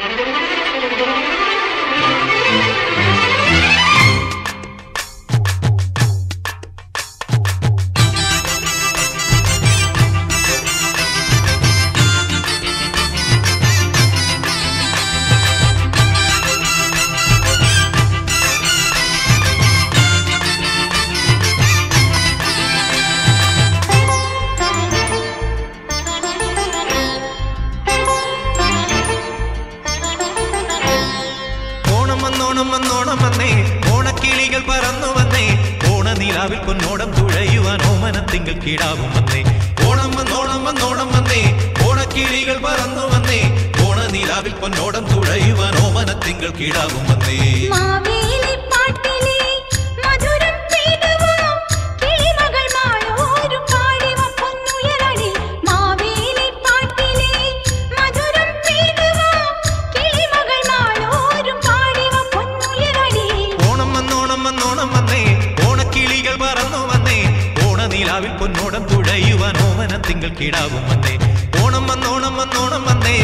ഓണം വന്നോണം വന്നോണം വന്നേ ഓണക്കിളികൾ പറന്നു വന്നേ ഓണനിലാവിൽ പൊന്നോടം തുഴയുവാൻ ഓമനത്തിങ്കൾ കിടാവും വന്നേ ഓണം വന്നോണം വന്നോണം വന്നേ ഓണക്കിളികൾ പറന്നു വന്നേ ഓണനിലാവിൽ പൊന്നോടം തുഴയുവാൻ ഓമനത്തിങ്കൾ കിടാവും വന്നേ മാവേലി പാട്ടിലെ മധുരം തേടുവാ കിളിമകൾ മാളോരും പാടിവ പൊന്നുയരണി മാവേലി പാട്ടിലെ മധുരം തേടുവാ കിളിമകൾ മാളോരും പാടിവ പൊന്നുയരണി ഓണം വന്നോണം വന്നോണം വന്നേ ഓണക്കിളികൾ പറന്നു വന്നേ ഓണനിലാവിൽ പൊന്നോടം തുഴയുവാൻ ഓമനത്തിങ്കൾ കിടാവും വന്നേ ഓണം വന്നോണം വന്നോണം വന്നേ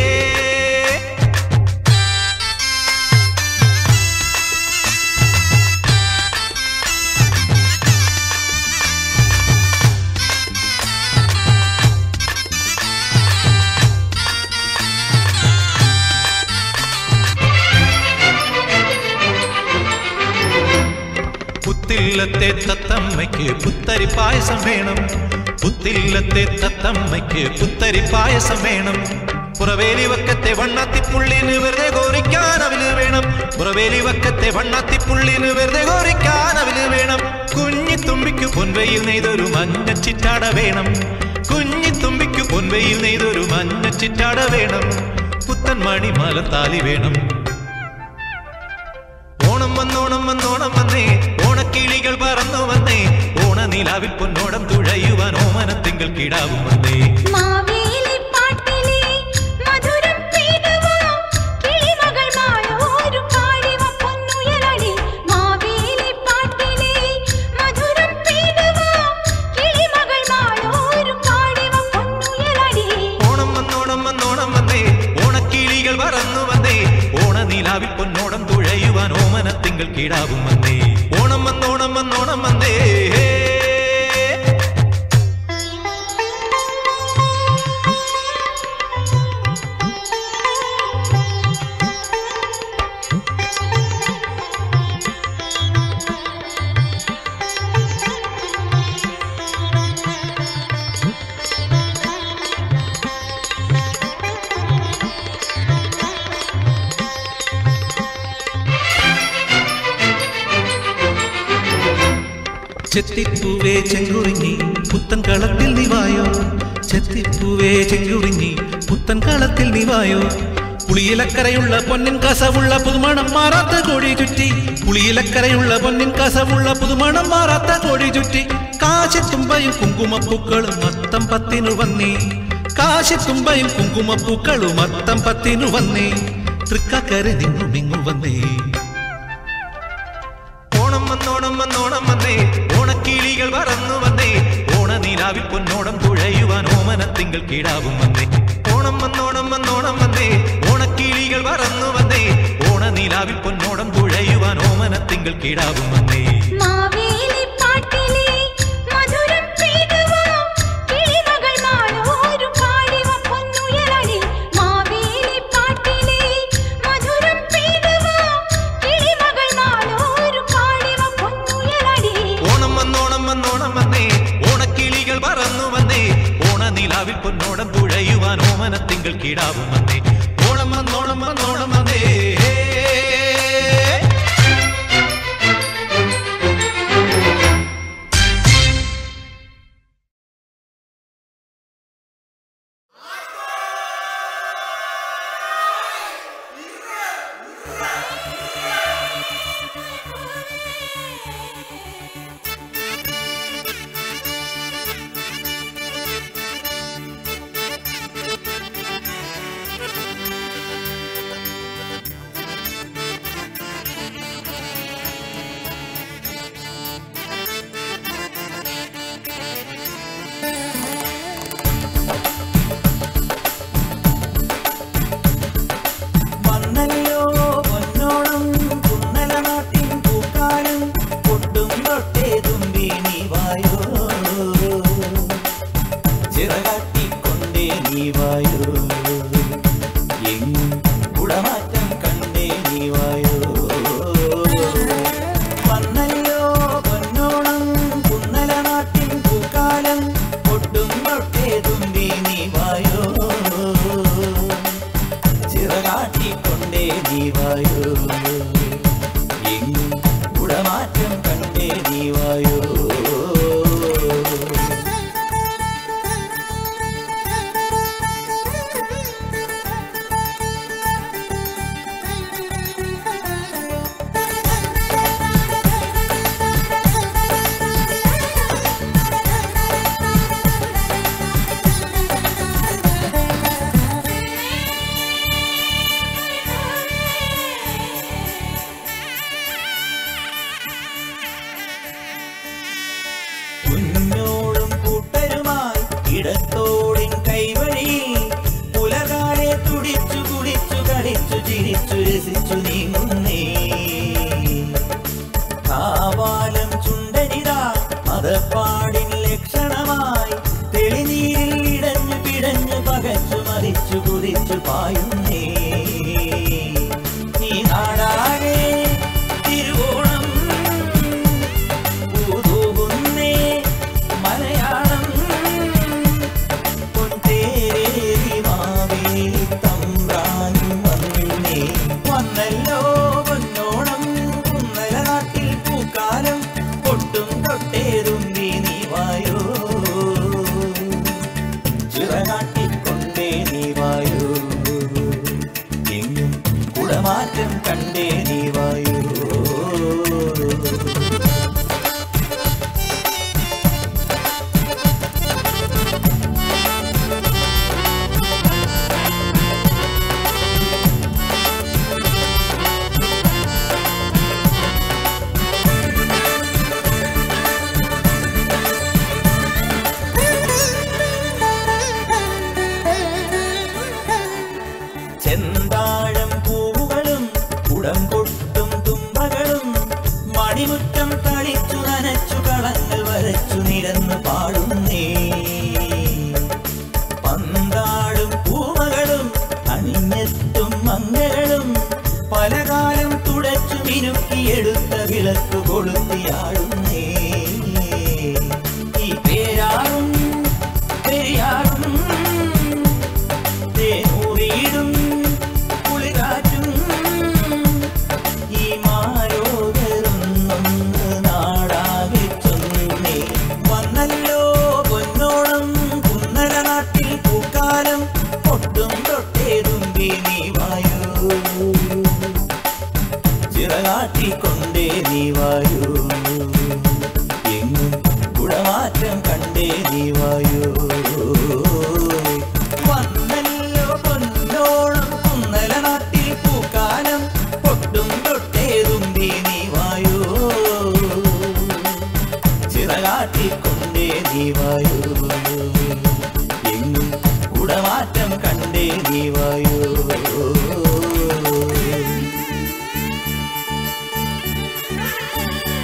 പുത്തില്ലത്തെ തത്തമ്മയ്ക്ക് പുത്തരി പായസം വേണം പുത്തില്ലത്തെ തത്തമ്മയ്ക്ക് പുത്തരി പായസം വേണം പുറവേലി വക്കത്തെ വണ്ണാത്തിപ്പുള്ളിന് വെറുതെ കോരിക്കാൻ അവല് വേണം പുറവേലി വക്കത്തെ വണ്ണാത്തിപ്പുള്ളിന് വെറുതെ കോരിക്കാൻ അവല് വേണം കുഞ്ഞി തുമ്പിക്ക് പൊൻവയിൽ നെയ്തൊരു മഞ്ഞ ചിറ്റാട വേണം കുഞ്ഞി തുമ്പിക്ക് പൊൻവയിൽ നെയ്തൊരു മഞ്ഞ ചിറ്റാട വേണം പുത്തൻ മണിമാല താലി വേണം ഓണം വന്നോണം വന്നോണം വന്നേ ഓണക്കിളികൾ പറന്നു വന്നേ ഓണനിലാവിൽ പൊന്നോടം തുഴയുവാൻ ഓമനത്തിങ്കൾ കിടാവും വന്നേ മാവേലി പാട്ടിലെ മധുരം തേടുവാ കിളിമകൾ മാളോരും പാടിവ പൊന്നുയരണി മാവേലി പാട്ടിലെ മധുരം തേടുവാ കിളിമകൾ മാളോരും പാടിവ പൊന്നുയരണി ഓണം വന്നോണം വന്നോണം വന്നേ ഓണക്കിളികൾ പറന്നു വന്നേ ഓണനിലാവിൽ പൊന്നോടം തുഴയുവാൻ ഓമനത്തിങ്കൾ കിടാവും വന്നേ ഓണം വന്നോണം വന്നോണം വന്നേ ചെത്തിപ്പൂവേ ചെങ്കുറിഞ്ഞി പുത്തൻ കളത്തിൽ നിവായോ ചെത്തിപ്പൂവേ ചെങ്കുറിഞ്ഞി പുത്തൻ കളത്തിൽ നിവായോ പുളിയിലക്കരയുള്ള പൊന്നിൻ കസവുള്ള പുതുമണം മാറാത്ത കോഴി ചുറ്റി പുളിയിലക്കരയുള്ള പൊന്നിൻ കസവുള്ള പുതുമണം മാറാത്ത കോഴി ചുറ്റി കാശിത്തുമ്പയും കുങ്കുമപ്പൂക്കളും മത്തം പത്തിനു വന്നേ കാശിത്തുമ്പയും കുങ്കുമപ്പൂക്കളും മത്തം പത്തിനു വന്നേ തൃക്കക്കരെ നിന്നു മിങ്ങു വന്നേ ഓണം വന്നോണം വന്നോണം വന്നേ ഓണക്കിളികൾ പറന്നു വന്നേ ഓണനിലാവിൽ പൊന്നോടം തുഴയുവാൻ ഓമനത്തിങ്കൾ കിടാവും വന്നേ ഓണം വന്നോണം വന്നോണം വന്നേ ഓണക്കിളികൾ പറന്നു വന്നേ ഓണനിലാവിൽ പൊന്നോടം തുഴയുവാൻ ഓമനത്തിങ്കൾ കിടാവും വന്നേ മാവേലി പാട്ടിലെ മധുരം തേടുവാ കിളിമകൾ മാളോരും പാടിവ പൊന്നുയരണി മാവേലി പാട്ടിലെ മധുരം തേടുവാ കിളിമകൾ മാളോരും പാടിവ പൊന്നുയരണി ഓണം വന്നോണം വന്നോണം വന്നേ ഓണക്കിളികൾ പറന്നു വന്നേ ഓണനിലാവിൽ പൊന്നോടം തുഴയുവാൻ ഓമനത്തിങ്കൾ കിടാവും വന്നേ ഓണം വന്നോണം വന്നോണം വന്നേ കണ്ടേ നീവായോ എങ്ങും കുടമാറ്റം കണ്ടേ നീവായോ കുഞ്ഞോളും കൂട്ടരുമായി ഇടത്തോടിൻ കൈവഴി പുലകാലെ തുടിച്ചു കുടിച്ചു കളിച്ചു ചിരിച്ചു രസിച്ചു നീങ്ങുന്നേ കാവാലം ചുണ്ടനിതാ മതപ്പാടിൻ ലക്ഷണമായി തെളിനീരിൽ ഇടഞ്ഞു പിടഞ്ഞു പകച്ചു മരിച്ചു കുതിച്ചു പായുന്നേ ഈ നാടാകെ തിരുവോണം പൂതൂകുന്നേ മലയാളം പൊൻതേരേറി മാവേലി തമ്പ്രാനും വന്നേ വന്നല്ലോ പൊന്നോണം കുന്നല നാട്ടിൽ പൂക്കാലം പൊട്ടും തൊട്ടേതുമ്പി നീ വായോ ചിറകാട്ടിക്കൊണ്ടേ നീ വായോ എങ്ങും കുടമാറ്റം കണ്ടേ നീ വായോ ചെന്താഴം പൂവുകളും കുടം കൊട്ടും തുമ്പകളും മണിമുറ്റം തളിച്ചു നനച്ചു കളങ്ങൾ വരച്ചു നിരന്നു പാടുന്നേ പന്താടും പൂമകളും അണിഞ്ഞെത്തും മംഗളും പലകാലം തുടച്ചു മിനുക്കിയെടുത്ത വിളക്ക് കൊളുത്തിയാടുന്നേ ഈ പേരാറും പെരിയാറും തേനൂറിയിടും കുളിരാറ്റും ഈ മാരോദരൊന്നൊന്ന് നാടാകെ ചൊന്നേ വന്നല്ലോ പൊന്നോളം കുന്നര നാട്ടിൽ പൂക്കാലം പൊട്ടും തൊട്ടേതുമ്പി നീ വായു ചിറകാട്ടിക്കൊണ്ടേ നീ വായു എങ്ങും ഗുണമാറ്റം കണ്ടേ നീ വായു വന്നല്ലോ പൊന്നോളം കുന്നല നാട്ടിൽ പൂക്കാലം പൊട്ടും തൊട്ടേതുമ്പി നീ വായു ചിറകാട്ടിക്കൊണ്ടേ നീ വായു എങ്ങും ഗുണമാറ്റം കണ്ടേ നീ വായു ആ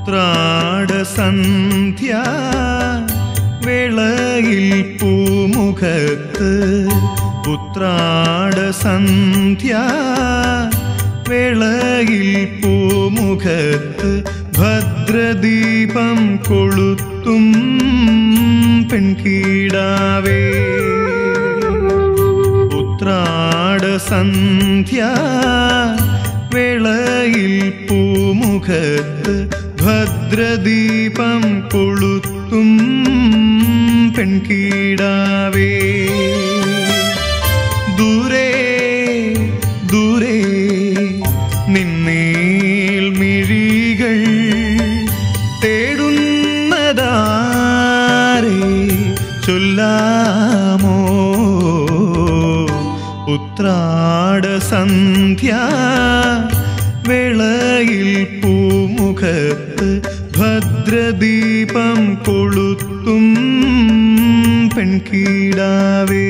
ഉത്രാടസന്ധ്യ വേളയിൽ പൂമുഖത്ത് ഉത്രാടസന്ധ്യ വേളയിൽ പൂമുഖത്ത് ഭദ്രദീപം കൊളുത്തും പെൺകീടാവേ ഉത്രാടസന്ധ്യ വേളയിൽ പൂമുഖത്ത് ഭദ്രദീപം കൊളുത്തും പെൺകീടാവേ ദൂരെ ദൂരെ നിന്നേൽ മിഴികൾ തേടുന്നതാരേ ചൊല്ലാമോ ഉത്രാടസന്ധ്യ വേളയിൽ പൂമുഖത്ത് ഭദ്രദീപം കൊളുത്തും പെൺകീടാവേ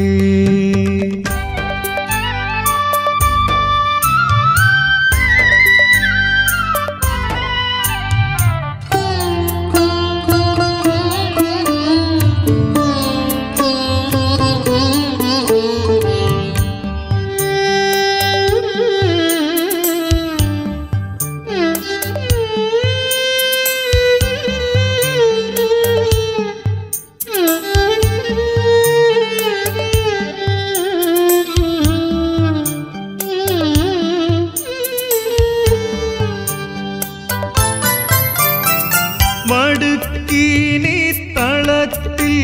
വടുക്കീനി തളത്തിൽ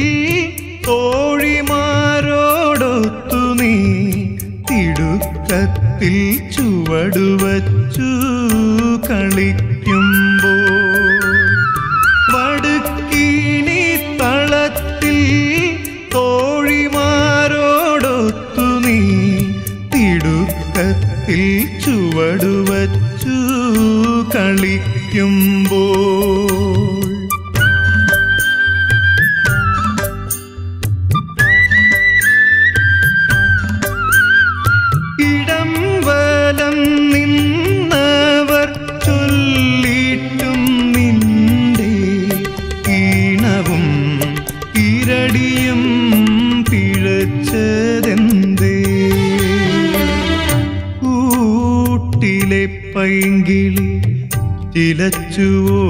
തോഴിമാരോടൊത്തു നീ തിടുക്കത്തിൽ ചുവടുവച്ചു കളിക്കുമ്പോൾ വടുക്കീനി തളത്തിൽ തോഴിമാരോടൊത്തു നീ തിടുക്കത്തിൽ ചുവടുവച്ചു കളിക്കുമ്പോൾ ഇടം വലം നിന്നവർ ചൊല്ലിട്ടും നിന്റെ ഈണവും ഇരടിയും പിഴച്ചതെന്തേ കൂട്ടിലെ പൈങ്കിളി ചിലച്ചുവോ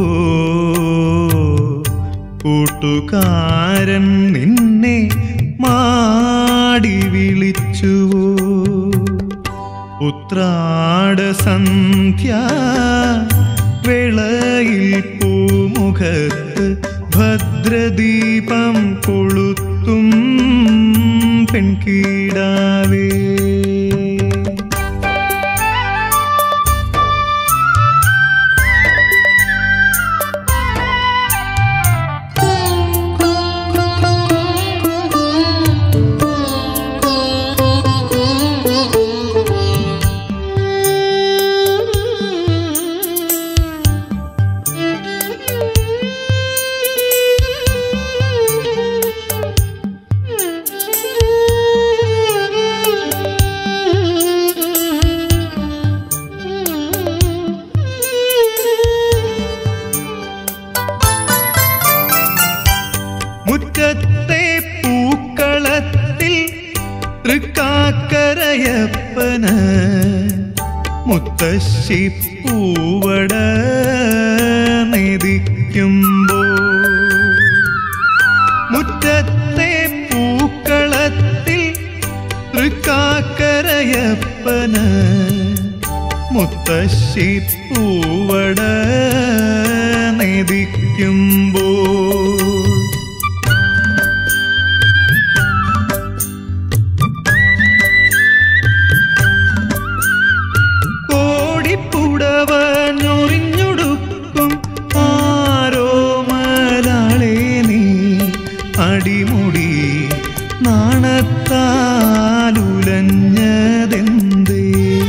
കൂട്ടുകാരൻ നിന്നെ മാടി വിളിച്ചുവോ ഉത്രാടസന്ധ്യ വേളയിൽ പൂമുഖത്ത് ഭദ്രദീപം കൊളുത്തും പെൺകീടാവേ മുറ്റത്തെ പൂക്കളത്തിൽ തൃക്കാക്കരയപ്പന് മുത്തശ്ശി പൂവട നിധിക്കുമ്പോൾ മുറ്റത്തെ പൂക്കളത്തിൽ തൃക്കാക്കരയപ്പന് മുത്തശ്ശി പൂവട നിധിക്കുമ്പോൾ കോടിപ്പുടവ ഞൊറിഞ്ഞൊടുക്കും ആരോ മലാളെ നീ അടിമുടി നാണത്താലുലഞ്ഞതെന്തേ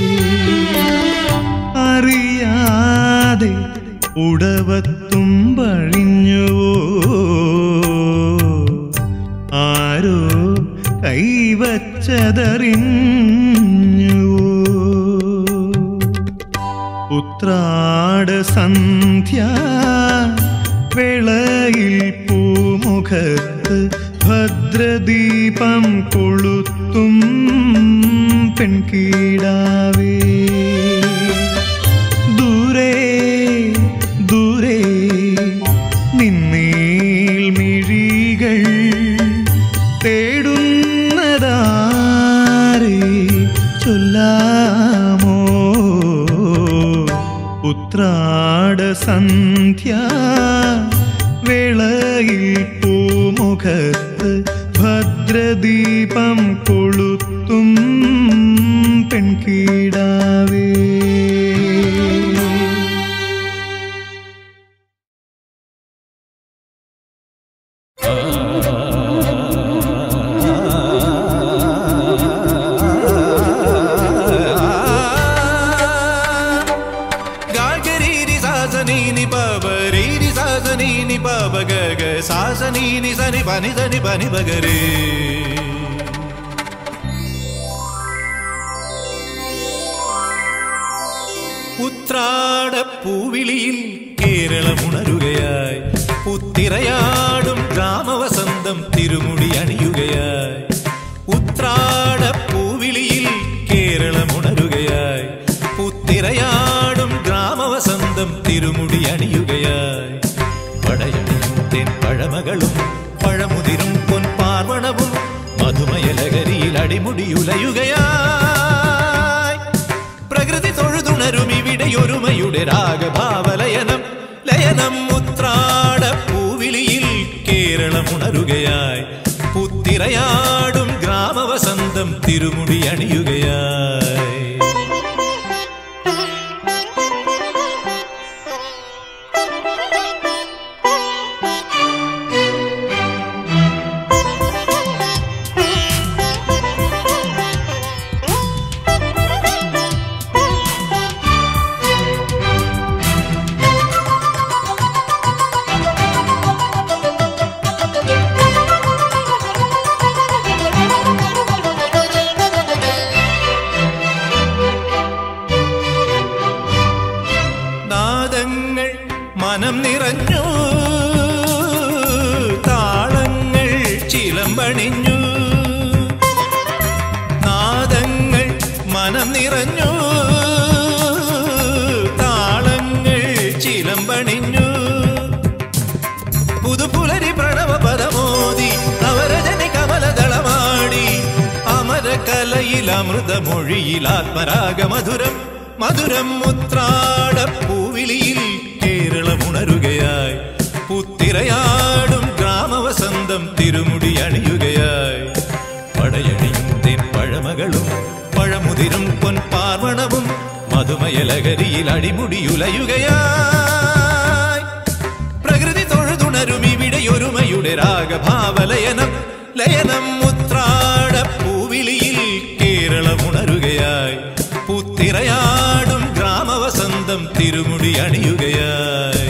അറിയാതെ ഉടവത്തും പഴിഞ്ഞുവോ ആരോ കൈവച്ചതറിഞ്ഞുവോ ഉത്രാട സന്ധ്യ വേളയിൽ പൂമുഖത്ത് ഭദ്രദീപം കൊളുത്തും പെൺകീടാവേ ദൂരെ ദൂരെ നിന്നീൽ മിഴികൾ തേടുന്നതാരെ ചൊല്ലാമോ ഉത്രാട സന്ധ്യ വേളയിൽ പൂമുഖത്ത് ഭദ്രദീപം കൊളുത്തും പെൺകീടാവേ ഗാഗരീരി സാസനീനി പബരീരി സാസനീനി പബ ഗഗ സാസനീനി സനി പനി സനി പനി പഗരേ ഉത്രാടപ്പൂവിളിയിൽ കേരളമുണരുകയായി പുത്തിരയാടും ഗ്രാമവസന്തം തിരുമുടി അണിയുകയായി ഉത്രാടപ്പൂവിളിയിൽ കേരളമുണരുകയായി പുത്തിരയാടും ഗ്രാമവസന്തം തിരുമുടി അണിയുകയായി പടയണിയും തെൻ പഴമകളും പഴമുതിരും പൊൻ പാർവണവും മധുമയലകരിയിൽ അടിമുടിയുലയുകയായി പ്രകൃതി തൊഴുതുണരും ഇവിടെയൊരുമയുടെ രാഗഭാവലയനം ലയനം ഉത്രാട പൂവിളിയിൽ കേരളമുണരുകയായി പുത്തിരയാടും ഗ്രാമവസന്തം തിരുമുടി അണിയുകയായി നാദങ്ങൾ മനം നിറഞ്ഞു താളങ്ങൾ ചിലമ്പണിഞ്ഞു നാദങ്ങൾ മനം നിറഞ്ഞു താളങ്ങൾ ചിലമ്പണിഞ്ഞു പുതുപുലരി പ്രണവ പദമോദി നവരജനി കമലദളമാടി അമരകലയിൽ അമൃതമൊഴിയിൽ ആത്മരാഗ മധുരം മധുരം മുത്രാട പൂവിളിയിൽ കേരളമുണരുകയായി പുത്തിരയാടും ഗ്രാമവസന്തം തിരുമുടി അണിയുകയായി പടയണിയും തെൻ പഴമകളും പഴമുതിരും പൊൻ പാർവണവും മധുമയലകരിയിൽ അടിമുടിയുലയുകയായി പ്രകൃതി തൊഴുതുണരും ഇവിടെയൊരുമയുടെ രാഗഭാവലയനം ലയനം മുത്രാട പൂവിളിയിൽ കേരളമുണരുകയായി പുത്തിരയാടും ഗ്രാമവസന്തം തിരുമുടി അണിയുകയായി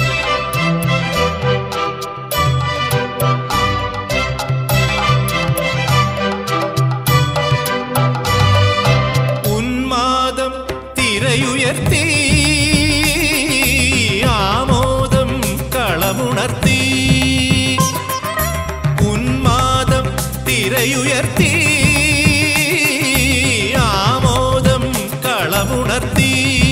ഉന്മാദം തിരയുയർത്തി ആമോദം കളമുണർത്തി ഉന്മാദം തിരയുയർത്തി ആമോദം കളമുണർത്തി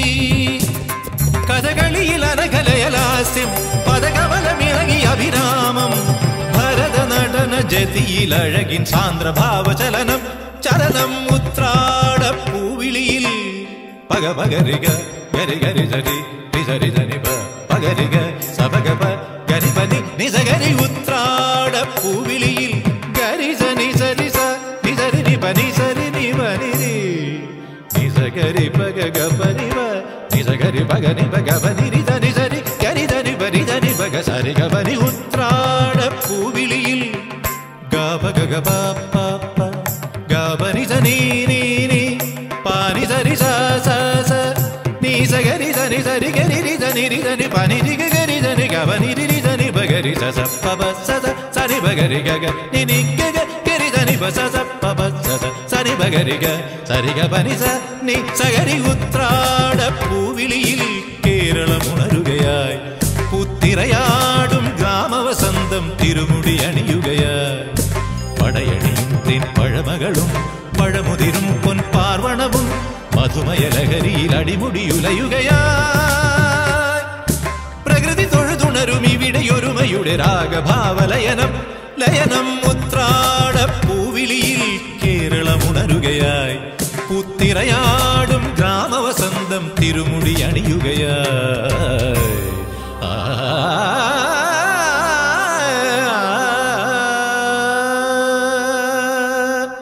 കഥകളിയിൽ അനകലയലാസ്യം പദകമലമിളകി അഭിരാമം ഭരത നടന ജതിയിൽ അഴകിൻ സാന്ദ്രഭാവചലനം ചലനം ഉത്രാട പൂവിളിയിൽ പക പകരിക ഗരി ഗരി ജരി നിസരി ജനി പ പകരിക സപക പ ഗരി പനി നിസഗരി ഉത്രാട പൂവിളിയിൽ ഗരി സനി സരി സ നിസരി നി പനി സരി നി പനി നി നിസഗരി പക ഗ പനി വ നിസഗരി പക നി പക പനി നി സനി സരി ഗരി ധനി പനി ധനി പക സരി ഗ പനി ഉത്രാട പൂവിളിയിൽ ഗ പക ഗ പ പ പ ഗ പനി സ നീ നീ നീ പാനി സരി സ സ സ നീ സ ഗരി ധനി സരി ഗരി രി ധനി രി ധനി പനി രി ഗ ഗരി ധനി ഗ പനി രി രി ധനി പ ഗരി സ സ പ പ സ സ സ നി പ ഗരി ഗ ഗ നി നി ഗ ഗ ഗരി ധനി പ സ സ പ പ സ സ സ നി പ സഗരിക സരിക പനിസ നി സഗരി ഉത്രാട പൂവിളിയിൽ കേരളം ഉണരുകയായി പുത്തിരയാടും ഗ്രാമവസന്തം തിരുമുടി അണിയുകയായി പടയണിയും തിൻ പഴമകളും പഴമുതിരും പൊൻപാർവണവും മധുമയ ലഹരിയിൽ അടിമുടിയുലയുകയായി പ്രകൃതി തൊഴുതുണരും ഇവിടെയൊരുമയുടെ രാഗഭാവലയനം ലയനം ഉത്രാട പൂവിളിയിൽ കേരളം ഉണരുകയായി പുത്തിരയാടും ഗ്രാമവസന്തം തിരുമുടി അണിയുകയായി ആ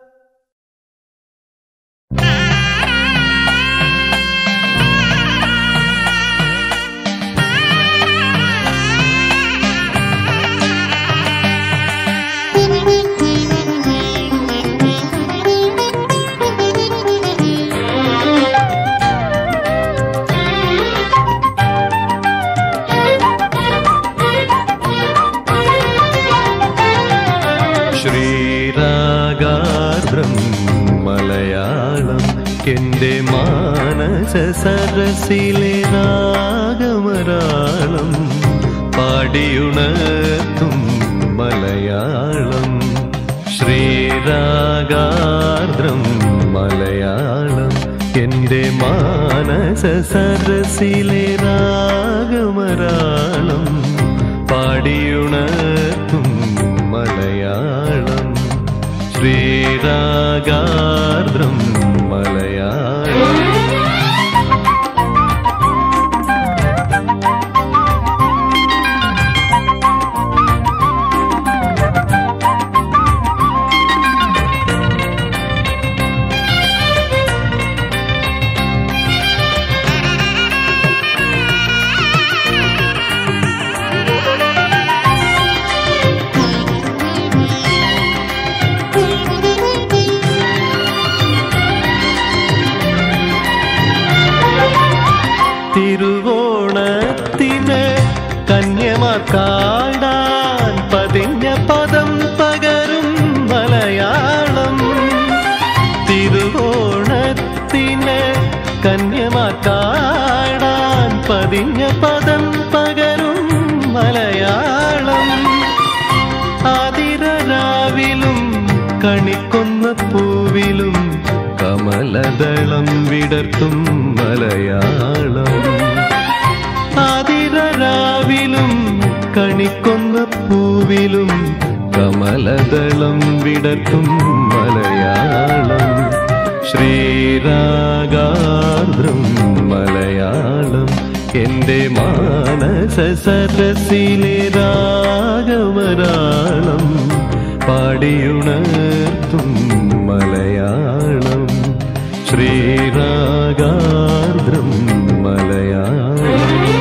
ശ്രീരാഗാർദ്രം മലയാളം എൻ്റെ മാനസ സരസിലെ രാഗമരാളം പാടിയുണർത്തും മലയാളം ശ്രീരാഗാർദ്രം മലയാളം എൻ്റെ മാനസ സരസിലെ രാഗമരാളം പാടിയുണർത്തും മലയാളം ശ്രീരാഗാർദ്രം മലയാളം തിരുവോണത്തിന് കന്യമാക്കാടാൻ പതിഞ്ഞ പദം പകരും മലയാളം തിരുവോണത്തിന് കന്യമാക്കാടാൻ പതിഞ്ഞ പദം പകരും മലയാളം ആതിരരാവിലും കണിക്കൊന്ന പൂവിലും കമലദളം വിടർത്തും മലയാളം ആതിരരാവിലും കണിക്കൊന്ന പൂവിലും കമലദളം വിടർത്തും മലയാളം ശ്രീരാഗാർദ്രം മലയാളം എൻ്റെ മാനസ സരസിലെ രാഗമരാളം പാടിയുണർത്തും മലയാളം ശ്രീരാഗാർദ്രം മലയാളം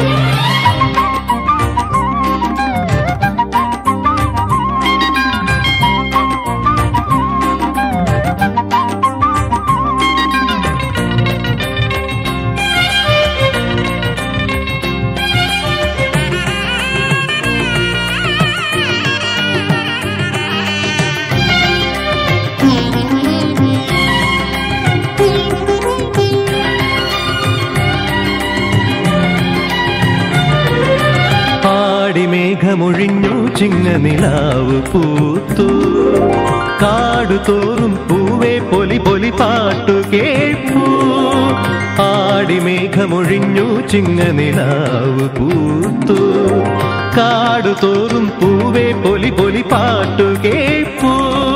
പാടിമേഘമൊഴിഞ്ഞു ചിങ്ങനിലാവ് പൂത്തു കാടു തോറും പൂവേ പൊലി പൊലി പാട്ടു കേൾപ്പൂ ആടിമേഘമൊഴിഞ്ഞു ചിങ്ങനിലാവ് പൂത്തു കാടു തോറും പൂവേ പൊലി പൊലി പാട്ടു കേൾപ്പൂ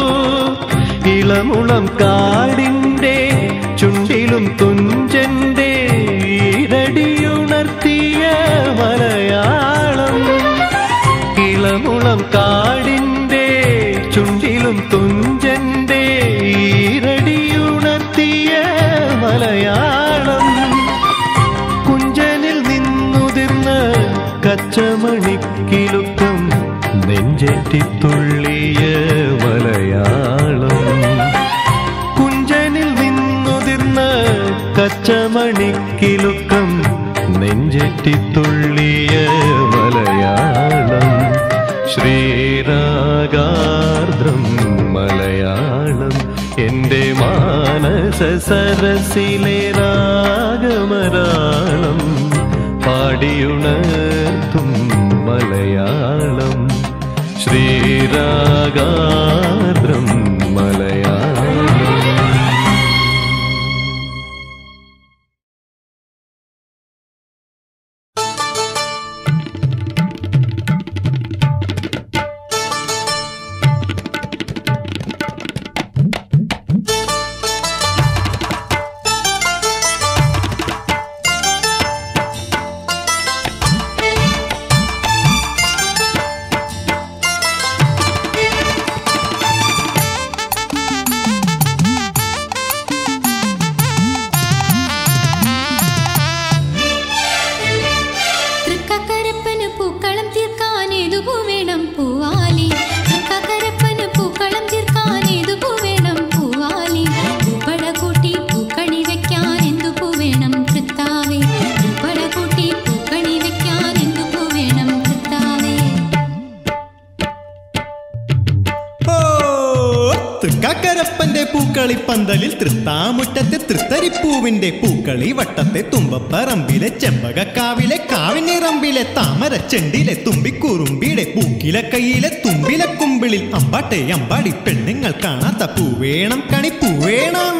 ഇളമുളം കാടിൻ്റെ ചുണ്ടിലും തുഞ്ചന്റെ ഈരടിയുണർത്തിയ മലയാളം ഇളമുളം കാടിൻ്റെ ചുണ്ടിലും തുഞ്ചന്റെ ഈരടിയുണർത്തിയ മലയാളം കുഞ്ചനിൽ നിന്നുതിർന്ന കച്ചമണിക്കിലുക്കം നെഞ്ചെറ്റിത്തുള്ളിയ മലയാളം കുഞ്ചനിൽ നിന്നുതിർന്ന കച്ചമണിക്കിലുക്കം നെഞ്ചെറ്റിത്തുള്ളിയ മലയാളം ശ്രീരാഗാർദ്രം മലയാളം എന്റെ മാനസ സരസിലെ രാഗമരാളം പാടിയുണർത്തും മലയാളം ശ്രീരാഗാദ്രം മലയാളം തൃക്കക്കരപ്പന് പൂക്കളം തീർക്കാൻ ഏതുപൂ വേണം പൂവാലി തൃക്കക്കരപ്പന് പൂക്കളം തീർക്കാൻ ഏതുപൂ വേണം പൂവാലി പൂപ്പട കൂട്ടി പൂക്കണി വെക്കാൻ എന്തു പൂ വേണം തൃത്താവേ പൂപ്പട കൂട്ടി പൂക്കണി വെക്കാൻ എന്തു പൂ വേണം തൃത്താവേ ഓ, തൃക്കാക്കരപ്പന്റെ പൂക്കളി പന്തലിൽ തൃത്താമുറ്റത്തെ തൃത്തരിപ്പൂവിന്റെ പൂക്കളി വട്ടത്തെ തുമ്പപ്പറമ്പിലെ ചെമ്പകക്കാവിലെ കാവിനിറമ്പിലെ താമര ചെണ്ടിലെ തുമ്പിക്കുറുമ്പിയുടെ പൂക്കിലെ കയ്യിലെ തുമ്പിലെ കുമ്പിളിൽ അമ്പാട്ടെ അമ്പാടി പെണ്ണുങ്ങൾ കാണാത്ത പൂവേണം കണി പൂവേണം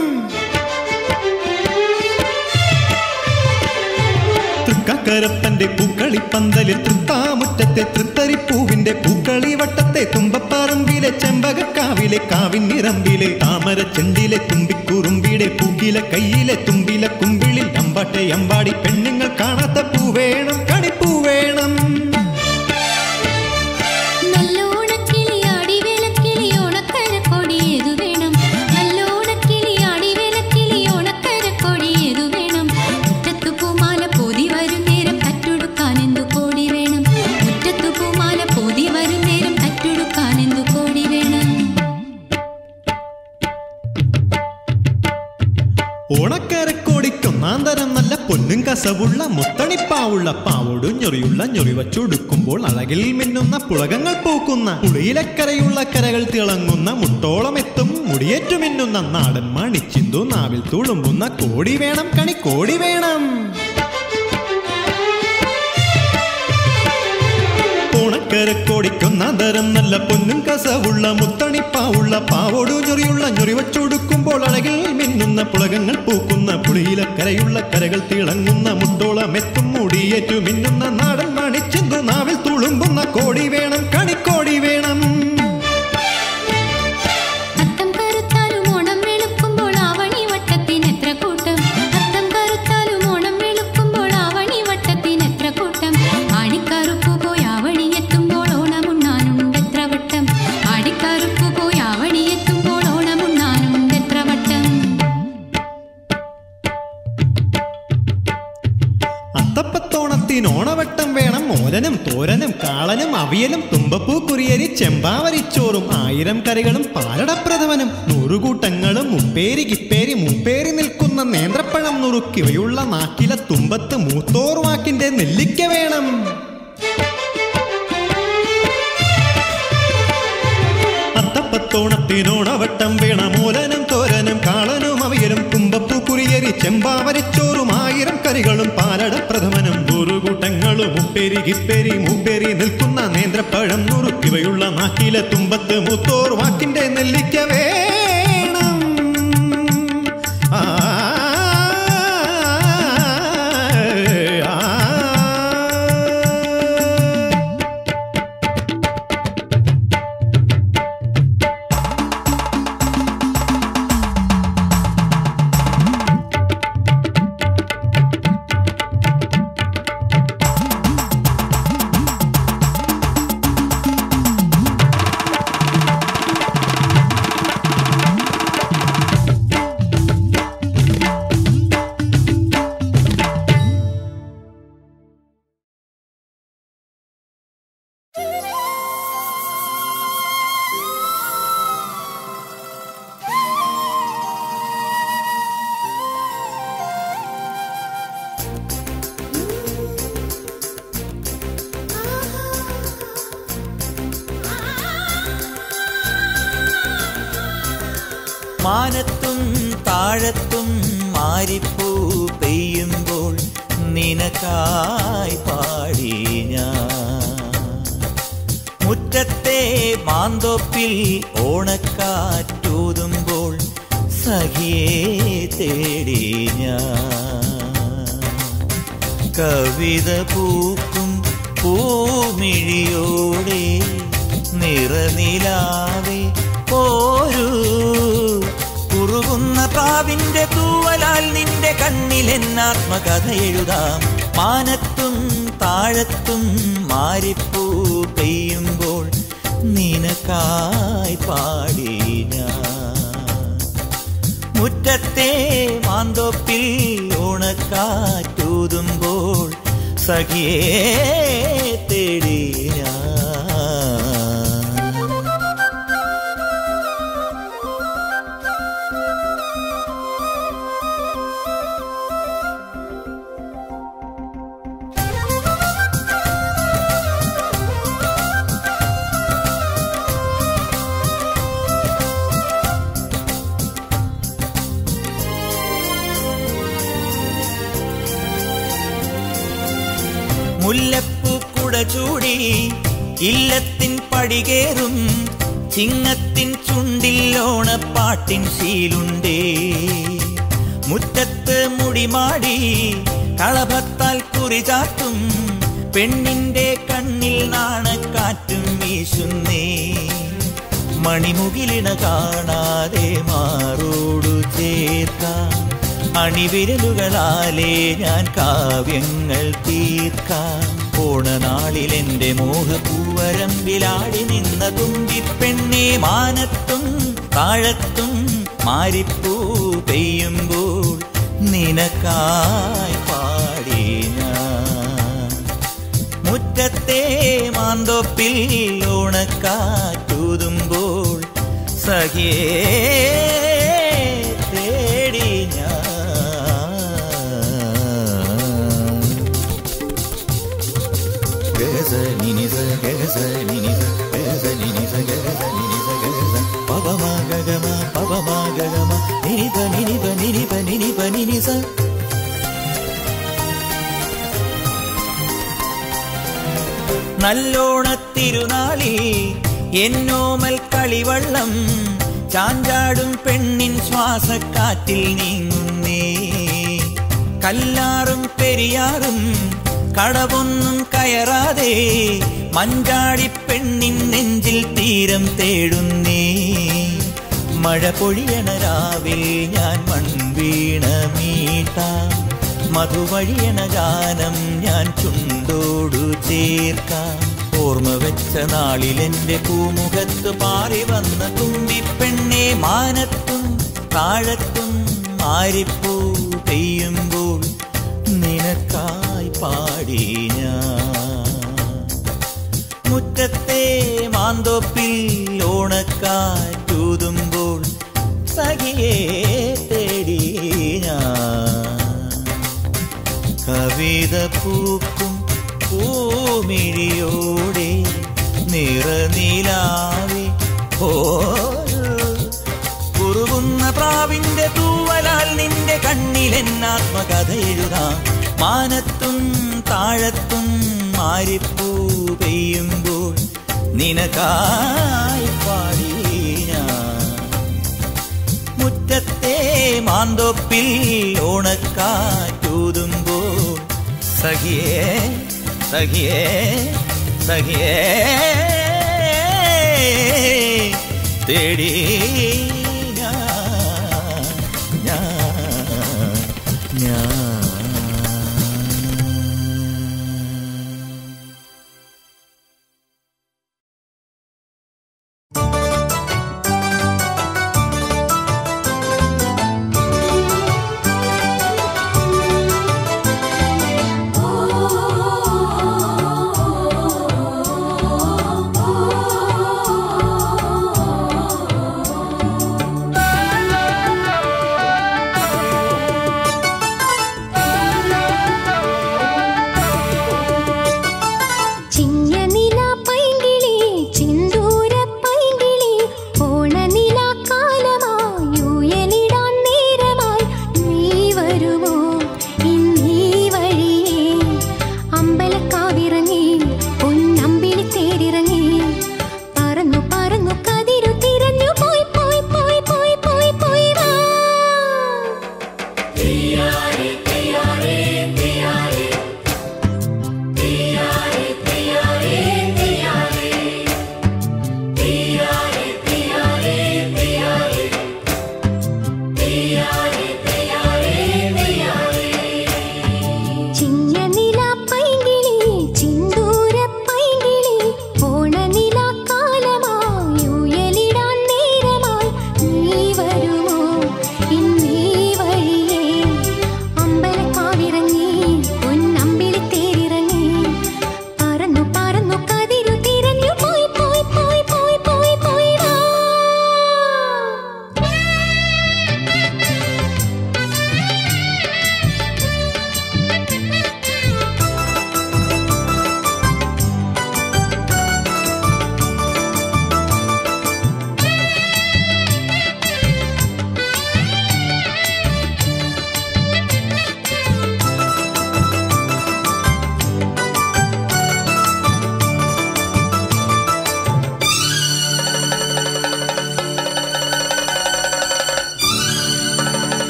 തൃക്കരപ്പന്റെ പൂക്കളി പന്തലിൽ തൃത്താമുറ്റത്തെ തൃത്തരിപ്പൂവിന്റെ പൂക്കളി വട്ടത്തെ തുമ്പപ്പറമ്പിലെ ചെമ്പകക്കാവിലെ കാവിനിറമ്പിലെ താമര ചെണ്ടിലെ തുമ്പിക്കുറുമ്പിയുടെ പൂക്കിലെ കയ്യിലെ തുമ്പിലെ കുമ്പിളിൽ അമ്പാട്ടെ അമ്പാടി പെണ്ണുങ്ങൾ കാണാത്ത പൂവേണം കണിപ്പൂവേണം നല്ലോണക്കിളിയാടി വേലക്കിളി ഓണക്കരക്കൊടി ഏതു വേണം നല്ലോണക്കിളിയാടി വേലക്കിളി ഓണക്കരക്കൊടി ഏതു വേണം മുറ്റത്തു പൂമാല പോതി വരും നേരം തട്ടുടുക്കാൻ എന്തു കോടി വേണം മുറ്റത്തു പൂമാല പോതി വരും നേരം തട്ടുടുക്കാൻ എന്തു കോടി വേണം ഓണക്കരക്കോടിക്കൊന്നാന്തരം നല്ല പൊന്നും കസവുള്ള മുത്തണിപ്പാവുള്ള പാവോട് ഞൊറിയുള്ള ഞൊറിവച്ചൊടുക്കുമ്പോൾ അഴകിൽ മിന്നുന്ന പുളകങ്ങൾ പൂക്കുന്ന പുളിയിലക്കരയുള്ള കരകൾ തിളങ്ങുന്ന മുട്ടോളം എത്തും മുടിയേറ്റു മിന്നുന്ന നാടൻ മണിച്ചിന്തു നാവിൽ തുളുമ്പുന്ന കോടി വേണം കണി കോടി വേണം ഓണക്കരക്കോടിക്കൊന്നാന്തരം നല്ല പൊന്നും കസവുള്ള മുത്തണിപ്പാവുള്ള പാവോടു ഞൊറിയുള്ള ഞൊറിവച്ചൊടുക്കുമ്പോൾ അഴകിൽ മിന്നുന്ന പുളകങ്ങൾ പൂക്കുന്ന പുളിയിലക്കരയുള്ള കരകൾ തിളങ്ങുന്ന മുട്ടോളം എത്തും മുടിയേറ്റു മിന്നുന്ന നാടൻ മണിച്ചെന്തു നാവിൽ തുളുമ്പുന്ന കോടി വേണം കണിക്കോടി വേണം അത്തം കറുത്താലും ഓണം വെളുക്കുമ്പോൾ ആവണി വട്ടത്തിന് എത്ര കൂട്ടം അത്തം കറുത്താലും ഓണം വെളുക്കുമ്പോൾ ആവണി വട്ടത്തിന് എത്ര കൂട്ടം ആടിക്കറുപ്പു പോയി ആവണി എത്തുമ്പോൾ ഓണമുണ്ണാനുണ്ട് എത്ര വട്ടം ആടിക്കറുപ്പു പോയി ആവണി എത്തുമ്പോൾ ഓണമുണ്ണാനുണ്ട് എത്ര വട്ടം അത്തപ്പത്തോണത്തിനോണവട്ടം വേണം മോരനും തോരനും കാളനും അവിയലും തുമ്പപ്പൂ കുറിയരി ചെമ്പാവരിച്ചോറും ആയിരം കറികളും പാലടപ്രഥമനും നൂറുകൂട്ടങ്ങളും മുപ്പേരി കിപ്പേരി മുപ്പേരി നിൽക്കുന്ന നേന്ത്രപ്പഴം നുറുക്കിവയുള്ള നാക്കിലെ തുമ്പത്ത് മൂത്തോർ വാക്കിന്റെ നെല്ലിക്ക വേണം അത്തപ്പത്തോണത്തിനോണവട്ടം വേണം മൂലനും തോരനും കാളനും അവിയലും തുമ്പപ്പൂ കുറിയരി ചെമ്പാവരിച്ചോറും ആയിരം കറികളും പാലടപ്രഥമനും ദൂറുകൂട്ടങ്ങളും ഉപ്പേരി കിപ്പേരി മൂപ്പേരി നിൽക്കുന്ന നേന്ത്രപ്പഴം നുറുക്കിവയുള്ള നാക്കിലെ തുമ്പത്ത് മൂത്തോർ വാക്കിന്റെ നെല്ലിക്ക വേണം ആ ആ മാനത്തും താഴത്തും മാരിപ്പൂ പെയ്യുമ്പോൾ നിനക്കായി പാടി ഞാൻ മുറ്റത്തെ മാന്തോപ്പിൽ ഓണക്കാറ്റൂതുമ്പോൾ സഖിയെ തേടി ഞാൻ കവിത പൂക്കും പൂമിഴിയോടെ നിറനിലാവെ പോരൂ കുറുകുന്ന പ്രാവിന്റെ തൂവലാൽ നിന്റെ കണ്ണിൽ എന്നാത്മകഥ എഴുതാം മാനത്തും താഴത്തും മാരിപ്പൂ പെയ്യുമ്പോൾ നിനക്കായി പാടി ഞാൻ മുറ്റത്തെ മാന്തോപ്പിൽ ഓണക്കാറ്റൂതുമ്പോൾ സഖിയേ തേടി ഞാൻ മുല്ലപ്പൂക്കുട ചൂടി ഇല്ലത്തിൻ പടികേറും ചിങ്ങത്തിൻ ചുണ്ടിൽ ഓണപ്പാട്ടിൻ ശീലുണ്ടേ മുറ്റത്ത് മുടിമാടി കളഭത്താൽ കുറിചാട്ടും പെണ്ണിന്റെ കണ്ണിൽ നാണക്കാറ്റും വീശുന്നേ മണിമുകിലിണ കാണാതെ മാറോടു ചേർക്കാം അണിവിരലുകളാലേ ഞാൻ കാവ്യങ്ങൾ തീർക്കാം ഓണനാളിൽ എന്റെ മോഹപൂവരമ്പിലാടി നിന്ന തുമ്പിപ്പെണ്ണെ മാനത്തും താഴത്തും മാരിപ്പൂ പെയ്യുമ്പോൾ നിനക്കായി പാടി ഞാൻ മുറ്റത്തെ മാന്തോപ്പിൽ ഓണക്കാറ്റൂതുമ്പോൾ സഖിയേ തേടി ഞാൻ ഗഗസ നിനിസ ഗഗസ നിനിസ ഗഗസ നിനിസ ഗഗസ നിനിസ ഗഗസ പവമ ഗഗമ പവമ ഗഗമ നിനിപ നിനിപ നിനിപ നിനിപ നിനിസ നല്ലോണത്തിരുനാളിൽ എന്നോമൽ കളിവള്ളം ചാഞ്ചാടും പെണ്ണിൻ ശ്വാസക്കാറ്റിൽ നീങ്ങുന്നേ കല്ലാറും പെരിയാറും കടവൊന്നും കയറാതെ മഞ്ചാടി പെണ്ണിൻ നെഞ്ചിൽ തീരം തേടുന്നേ മഴ പൊഴിയണ രാവിൽ ഞാൻ മൺവീണ മീട്ടാം മധുവഴിയണ ഗാനം ഞാൻ ചുണ്ടോടു ചേർക്കാം ഓർമ്മ വെച്ച നാളിൽ എന്റെ പൂമുഖത്ത് പാറി വന്ന തുമ്പിപ്പെണ്ണെ മാനത്തും താഴത്തും മാരിപ്പൂ പെയ്യുമ്പോൾ നിനക്കായി പാടി ഞാൻ മുറ്റത്തെ മാന്തോപ്പിൽ ഓണക്കാറ്റൂതുമ്പോൾ സഖിയെ തേടി ഞാൻ കവിത പൂക്കും പൂമിഴിയോടെ നിറനിലാവെ ഓരോ കുറുകുന്ന പ്രാവിന്റെ തൂവലാൽ നിന്റെ കണ്ണിൽ എന്നാത്മകഥ എഴുതാം മാനത്തും താഴത്തും മാരിപ്പൂ പെയ്യുമ്പോൾ നിനക്കായി പാടി ഞാൻ മുറ്റത്തെ മാന്തോപ്പിൽ ഓണക്കാറ്റൂതുമ്പോൾ സഖിയേ സഖിയേ സഖിയേ തേടി ഞാൻ ഞാൻ ഞാൻ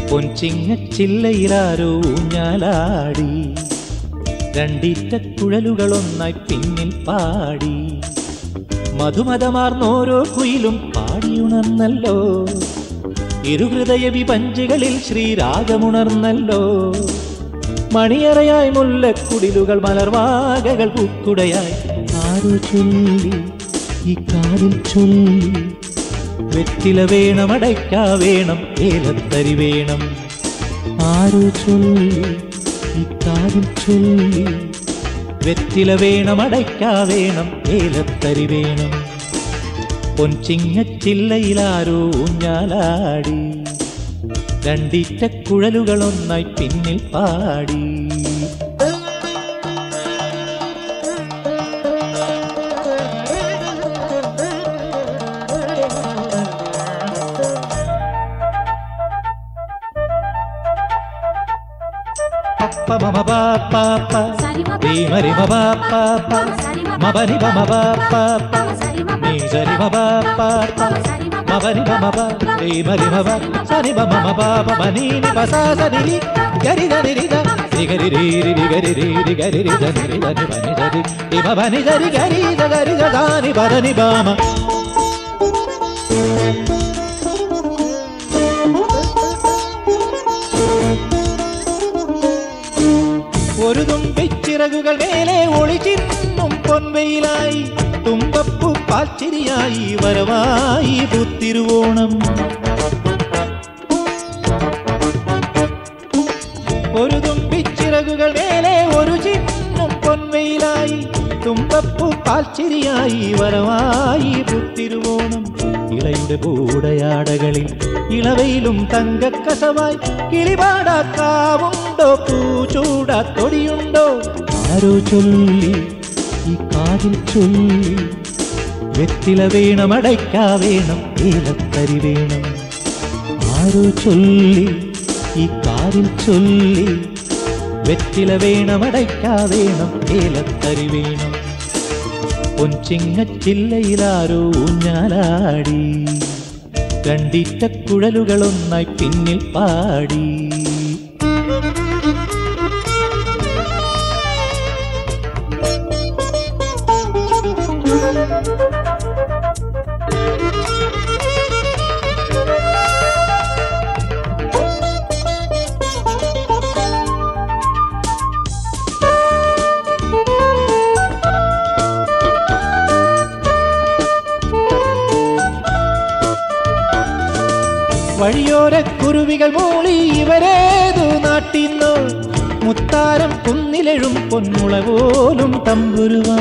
പൊൻചിങ്ങച്ചില്ലയിലാരോ ഊഞ്ഞാലാടി രണ്ടിറ്റ കുഴലുകളൊന്നായി പിന്നിൽ പാടി മധുമതമാർന്നോരോ കുയിലും പാടിയുണർന്നല്ലോ ഇരുഹൃദയ വിപഞ്ചികളിൽ ശ്രീരാഗമുണർന്നല്ലോ മണിയറയായി മുല്ലക്കുടിലുകൾ മലർവാകകൾ പൂക്കുടയായി ആരോ ചൊല്ലി ഈ കാതിൽ ചൊല്ലി വെറ്റില വേണം അടയ്ക്ക വേണം ഏലത്തരി വേണം ആരോ ചൊല്ലി ഈ കാതിൽ ചൊല്ലി വെറ്റില വേണം അടയ്ക്ക വേണം ഏലത്തരി വേണം പൊൻചിങ്ങച്ചില്ലയിലാരോ ഊഞ്ഞാലാടി രണ്ടിറ്റ കുഴലുകളൊന്നായി പിന്നിൽ പാടി പപ്പ മമ പാപ്പ ധീമരി മ പാപ്പ മബനി മമ പാപ്പ നീസരി മ പാപ്പ മബനി മമ ധീമരി മ സരി മ മമ പാപ മനീനി പസാസരി ഗരി ഗരി രി ദ രി ഗരി രി രി രി ഗരി രി രി ഗരി രി ദ രി ദ നി ബനി സരി രി മ ബനി സരി ഗരി ദ ഗരി ദ ദാ നി ബ നി ബാമ ഒരു തുമ്പിച്ചിറകുകൾ മേലെ ഒളിച്ചിന്നും പൊൻവെയിലായി തുമ്പപ്പൂ പാച്ചിരിയായി വരവായി പുത്തിരുവോണം ഒരു തുമ്പിച്ചിറകുകൾ മേലെ ഒരു ചിന്നും പൊൻവെയിലായി തുമ്പപ്പൂ പാൽച്ചിരിയായി വരവായി പുത്തിരുവോണം ഇളയുടെ പൂടയാടകളിൽ ഇളവയിലും തങ്കക്കസവായി കിളിപാടാക്കാവുണ്ടോ പൂച്ചൂടാ തൊടിയുണ്ടോ ആരോ ചൊല്ലി ഈ കാതിൽ ചൊല്ലി വെറ്റില വേണം അടയ്ക്കാ വേണം ഏലത്തരി വേണം ആരോ ചൊല്ലി ഈ കാതിൽ ചൊല്ലി വെറ്റില വേണം അടയ്ക്കാ വേണം ഏലത്തരി വേണം പൊൻചിങ്ങച്ചില്ലയിലാരോ ഊഞ്ഞാലാടി രണ്ടിറ്റ കുഴലുകളൊന്നായി പിന്നിൽ പാടി വഴിയോരക്കുരുവികൾ മൂളി ഇവരേതു നാട്ടിന്നോ മുത്താരം കുന്നിലെഴും പൊന്മുള പോലും തമ്പുരുവാ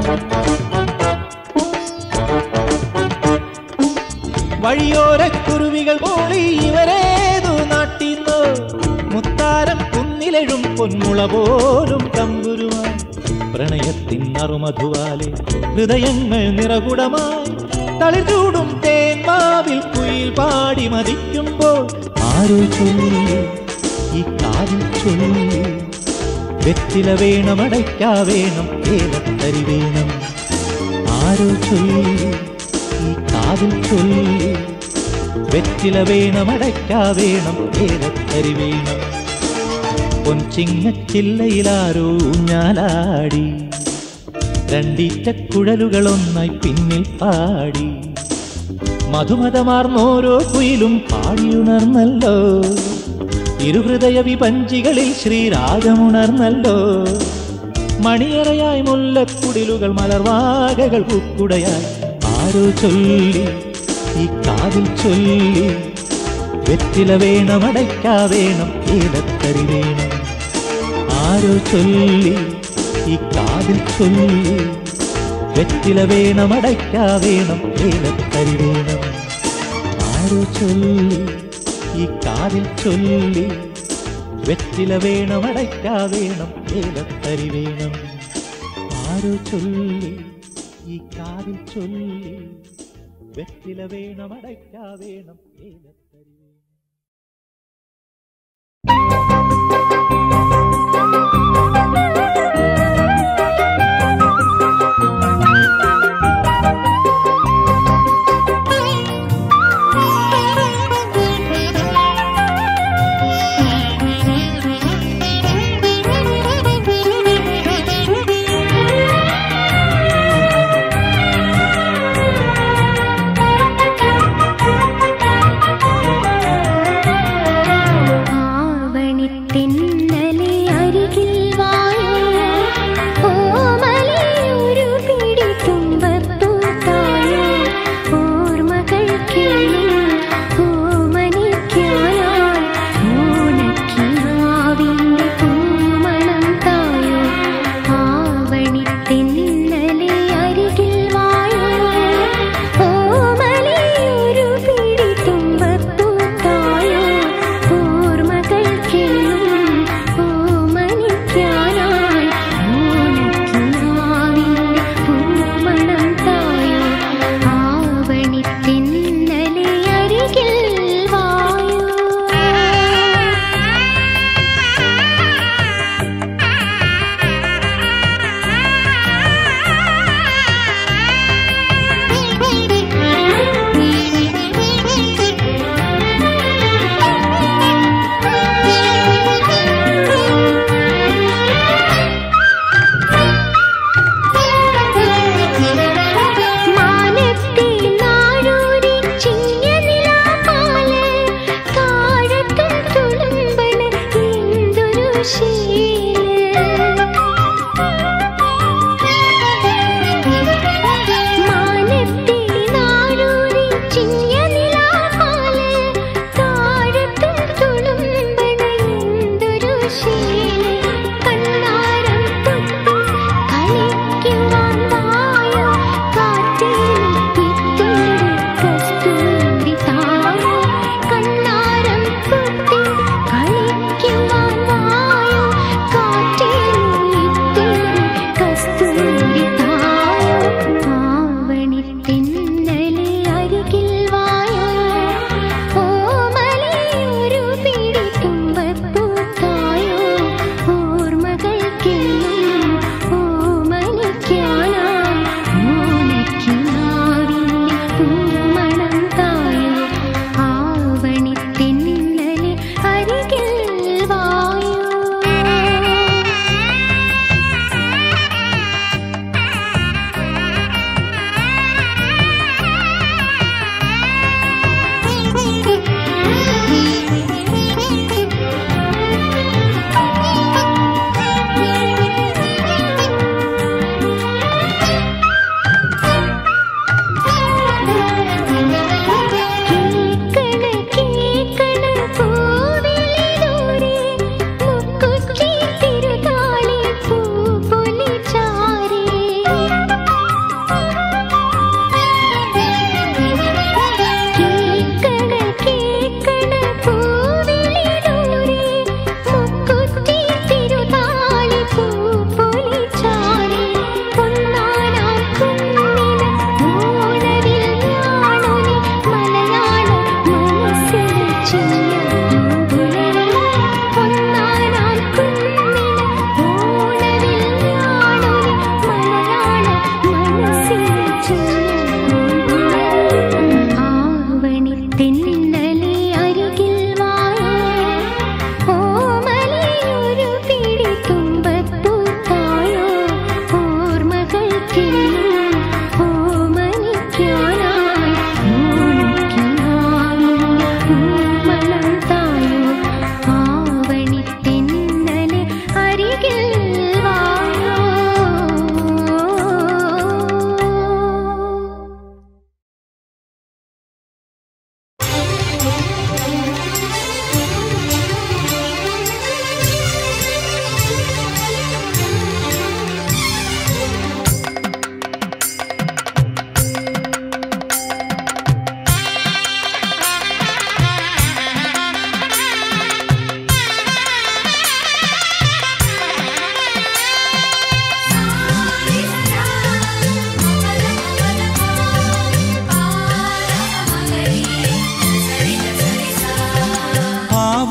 വഴിയോരക്കുരുവികൾ മൂളി ഇവരേതു നാട്ടിന്നോ മുത്താരം കുന്നിലെഴും പൊന്മുള പോലും തമ്പുരുവാ പ്രണയത്തിൻ നറുമധുവാലെ ഹൃദയങ്ങൾ നിറകുടമായി തളിർചൂടും തേന്മാവിൽ കുയിൽ പാടി മതിക്കുമ്പോൾ ആരോ ചൊല്ലി ഈ കാതിൽ ചൊല്ലി വെറ്റില വേണം അടയ്ക്കാ വേണം ഏലത്തരി വേണം ആരോ ചൊല്ലി ഈ കാതിൽ ചൊല്ലി വെറ്റില വേണം അടയ്ക്കാ വേണം ഏലത്തരി വേണം പൊൻചിങ്ങച്ചില്ലയിലാരോ ഊഞ്ഞാലാടി രണ്ടിറ്റ കുഴലുകളൊന്നായി പിന്നിൽ പാടി മധുമതമാർന്നോരോ കുയിലും പാടിയുണർന്നല്ലോ ഇരുഹൃദയ വിപഞ്ചികളിൽ ശ്രീരാഗമുണർന്നല്ലോ മണിയറയായി മുല്ലക്കുടിലുകൾ മലർവാകകൾ പൂക്കുടയായി ആരോ ചൊല്ലി ഈ കാതിൽ ചൊല്ലി വെറ്റില വേണം അടയ്ക്കാ വേണം ഏലത്തരി വേണം ആരോ ചൊല്ലി ഈ കാതിൽ ചൊല്ലി വെറ്റില വേണം അടയ്ക്കാ വേണം ഏലത്തരി വേണം ആരോ ചൊല്ലി ഈ കാതിൽ ചൊല്ലി വെറ്റില വേണം അടയ്ക്കാ വേണം ഏലത്തരി വേണം ആരോ ചൊല്ലി ഈ കാതിൽ ചൊല്ലി വെറ്റില വേണം അടയ്ക്കാ വേണം ഏലത്തരി വേണം Thank you.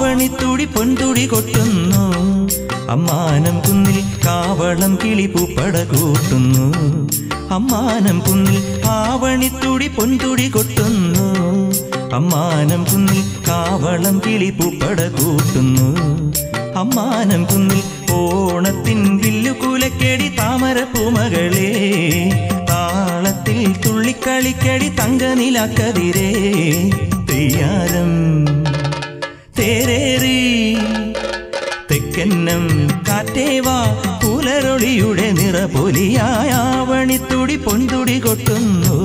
ആവണിത്തുടി പൊൻതുടി കൊട്ടുന്നു അമ്മാനം കുന്നിൽ കാവളം കിളി പൂപ്പട കൂട്ടുന്നു അമ്മാനം കുന്നിൽ ആവണിത്തുടി പൊൻതുടി കൊട്ടുന്നു അമ്മാനം കുന്നിൽ കാവളം കിളി പൂപ്പട കൂട്ടുന്നു അമ്മാനം കുന്നിൽ ഓണത്തിൻ വില്ലുകുലക്കെടി താമര പൂമകളെ താളത്തിൽ തുള്ളിക്കളിക്കടി തങ്കനിലാക്കതിരേ തെയ്യാരം തേരേറി തെക്കന്നം കാറ്റേവാ പുലരൊളിയുടെ നിറപൊലിയായ ആവണിത്തുടി പൊൻതുടി കൊട്ടുന്നു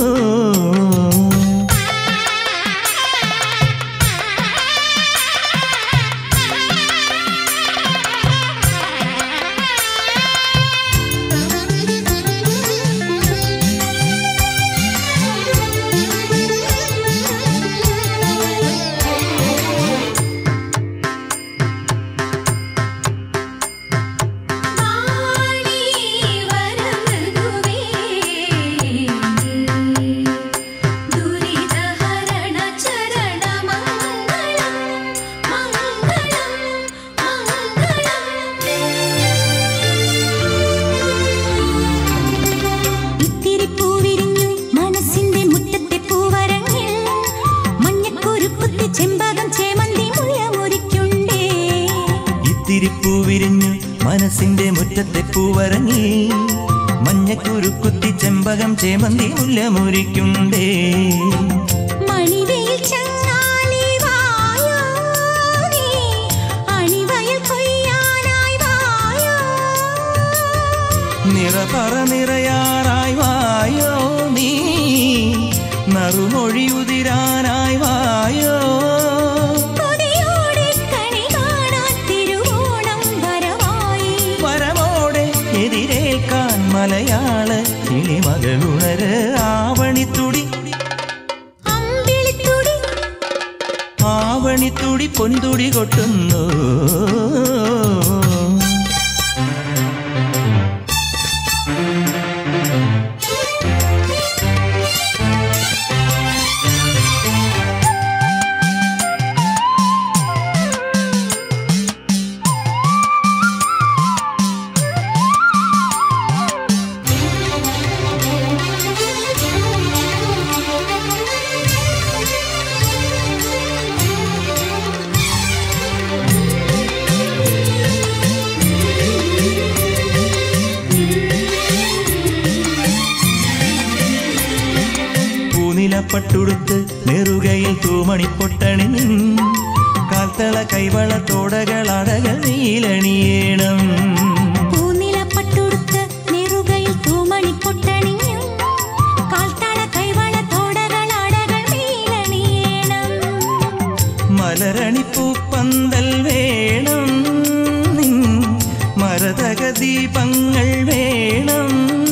വാണി വരമൃദുവേ ദുരിതഹരണ ചരണ മംഗളം മംഗളം മംഗളം ഇത്തിരി പൂവിരിഞ്ഞു മനസ്സിന്റെ മുറ്റത്തെ പൂവരങ്ങിൽ മഞ്ഞക്കുരുക്കുത്തി ചെമ്പകം ചേമന്തി മുല്ലമുരിക്കുണ്ടേ ഇത്തിരിപ്പൂ വിരിഞ്ഞു മനസ്സിന്റെ മുറ്റത്തെ പൂവരങ്ങി മഞ്ഞക്കുരുക്കുത്തി ചെമ്പകം ചേമന്തി മുല്ലമുരിക്കുണ്ടേ മണിവെയിൽ ചങ്ങാലി വായോ നീ അണിവയൽ കൊയ്യാനായി വായോ നിറപറ നിറയാറായി വായോ നീ നറുമൊഴിയുതിരാനായി വായോ കൊതിയോടെ കണി കാണാൻ തിരുവോണം വരവായി വരമോടെ എതിരേൽക്കാൻ മലയാള കിളിമകളുണര് ആവണിത്തുടി അമ്പിളിത്തുടി ആവണിത്തുടി പൊൻതുടി കൊട്ടുന്നു പൂനിലപ്പട്ടുടുത്ത് നെറുകയിൽ തൂമണിപ്പൊട്ടണി കാൽത്തള കൈവള തോടകൾ അടകൾ നീലണിയേണം പൂനിലപ്പട്ടുടുത്ത് നെറുകയിൽ തൂമണിപ്പൊട്ടണിഞ്ഞു കാൽത്തള കൈവള തോടകൾ അടകൾ നീലണിയേണം മലരണിപ്പൂപ്പന്തൽ വേണം നിൻ മരതക ദീപങ്ങൾ വേണം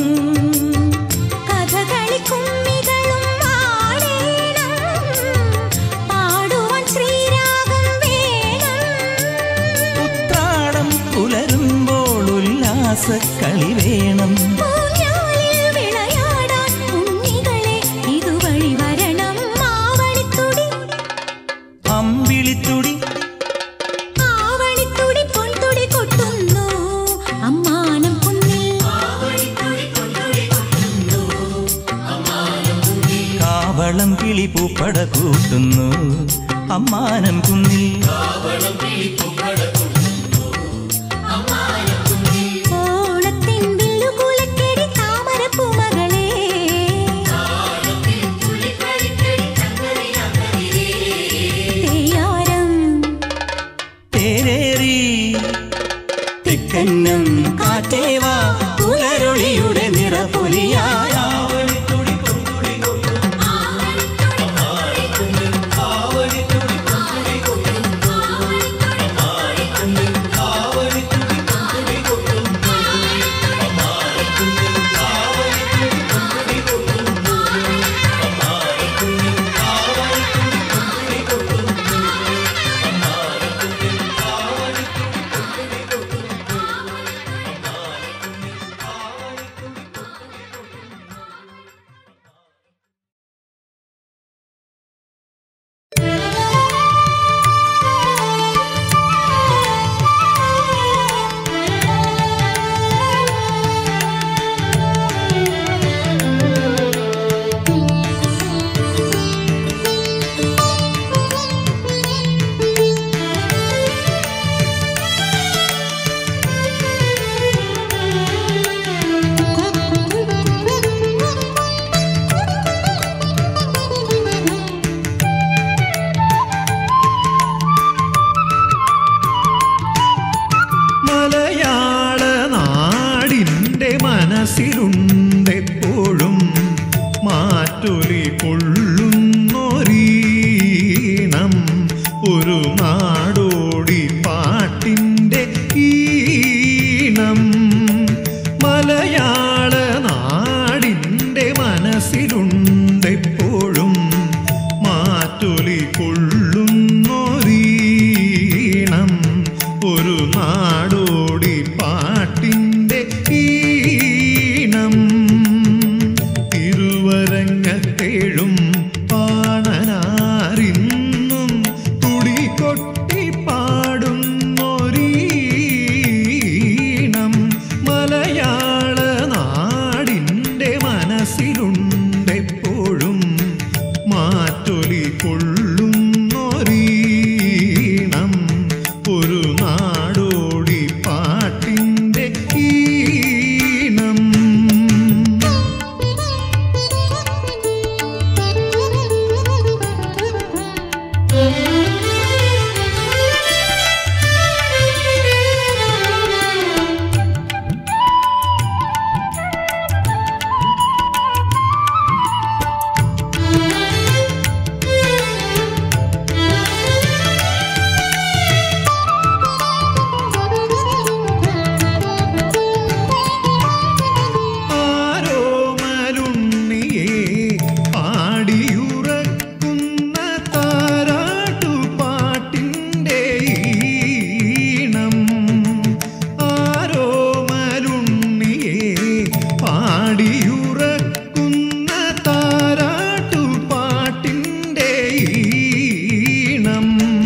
കഥകളി കുമ്മികളും ആടേണം പാടുവാൻ ശ്രീരാഗം വേണം ഉത്രാടം പുലരുമ്പോൾ ഉല്ലാസ കളി വേണം പൂഞ്ഞാലിൽ വിളയാടാൻ ഉണ്ണികളെ ഇതുവഴി വരണം ആവണിത്തുടി അമ്പിളിത്തുടി ആവണിത്തുടി പൊൻതുടി കൊട്ടുന്നു അമ്മാനം കുന്നിൽ കാവളം കിളി പൂപ്പട കൂട്ടുന്നു അമ്മാനം കുന്നിൽ ഓണത്തിൻ വില്ലുകുലക്കെടി താമരപ്പൂമകളെ തെയ്യാരം തേരേറി തെക്കന്നം കാറ്റേവാ പുലരൊളിയുടെ നിറപൊലിയായ നാടോടി പാട്ടിൻ്റെ ഈണം മലയാള നാടിൻ്റെ മനസ്സിലുണ്ടെപ്പോഴും മാറ്റൊലി കൊള്ളുന്നൊരീണം ഒരു നാടോടി പാട്ടിൻ്റെ ഈണം തിരുവരങ്ങത്തേഴും പാണനാരിന്നും തുടി കൊട്ടി പാടുന്നൊരീണം മലയാള നാടിൻ്റെ മനസ്സിലുണ്ടെപ്പോഴും മാറ്റൊലി കൊള്ളുന്നൊരീണം ഒരു നാടോടി പാട്ടിൻ്റെ ഈണം ആരോമലുണ്ണിയെ പാടിയുറക്കുന്ന താരാട്ടുപാട്ടിൻ്റെ ഈണം ആരോമലുണ്ണിയെ പാടിയുറക്കുന്ന താരാട്ടുപാട്ടിൻ്റെ ഈണം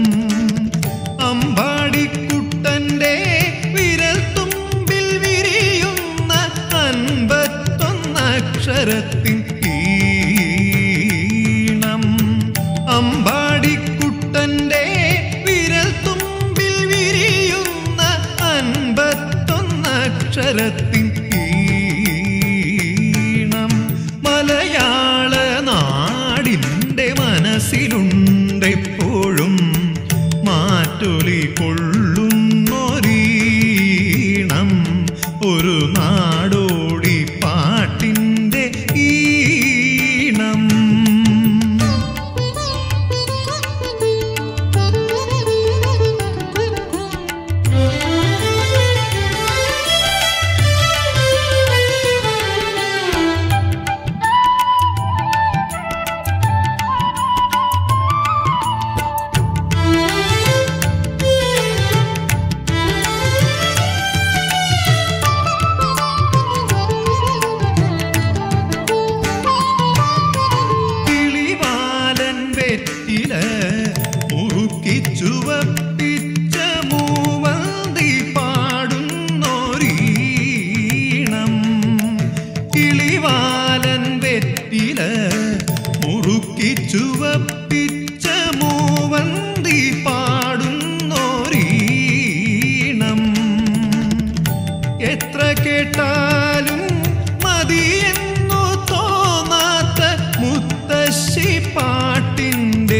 അമ്പാടിക്കുട്ടന്റെ വിരൽ തുമ്പിൽ വിരിയുന്ന അൻപത്തൊന്നക്ഷരത്തിൻ ഈണം അമ്പാടിക്കുട്ടന്റെ വിരൽ തുമ്പിൽ വിരിയുന്ന അൻപത്തൊന്നക്ഷരത്തിൻ ഈണം മലയാള നാടിൻ്റെ മനസ്സിലുണ്ടെപ്പോഴും മാറ്റൊലി കൊള്ളുന്നൊരീണം ഒരു നാടോടി പാട്ടിൻ്റെ ഈണം കിളിവാലൻ വെറ്റില മുറുക്കി ചുവപ്പിച്ച മൂവന്തി പാടുന്നൊരീണം കിളിവാലൻ വെറ്റില മുറുക്കി ചുവപ്പിച്ച മൂവന്തി പാടുന്നൊരീണം എത്ര കേട്ടാലും മതിയെന്നു തോന്നാത്ത മുത്തശ്ശി പാട്ടിൻ്റെ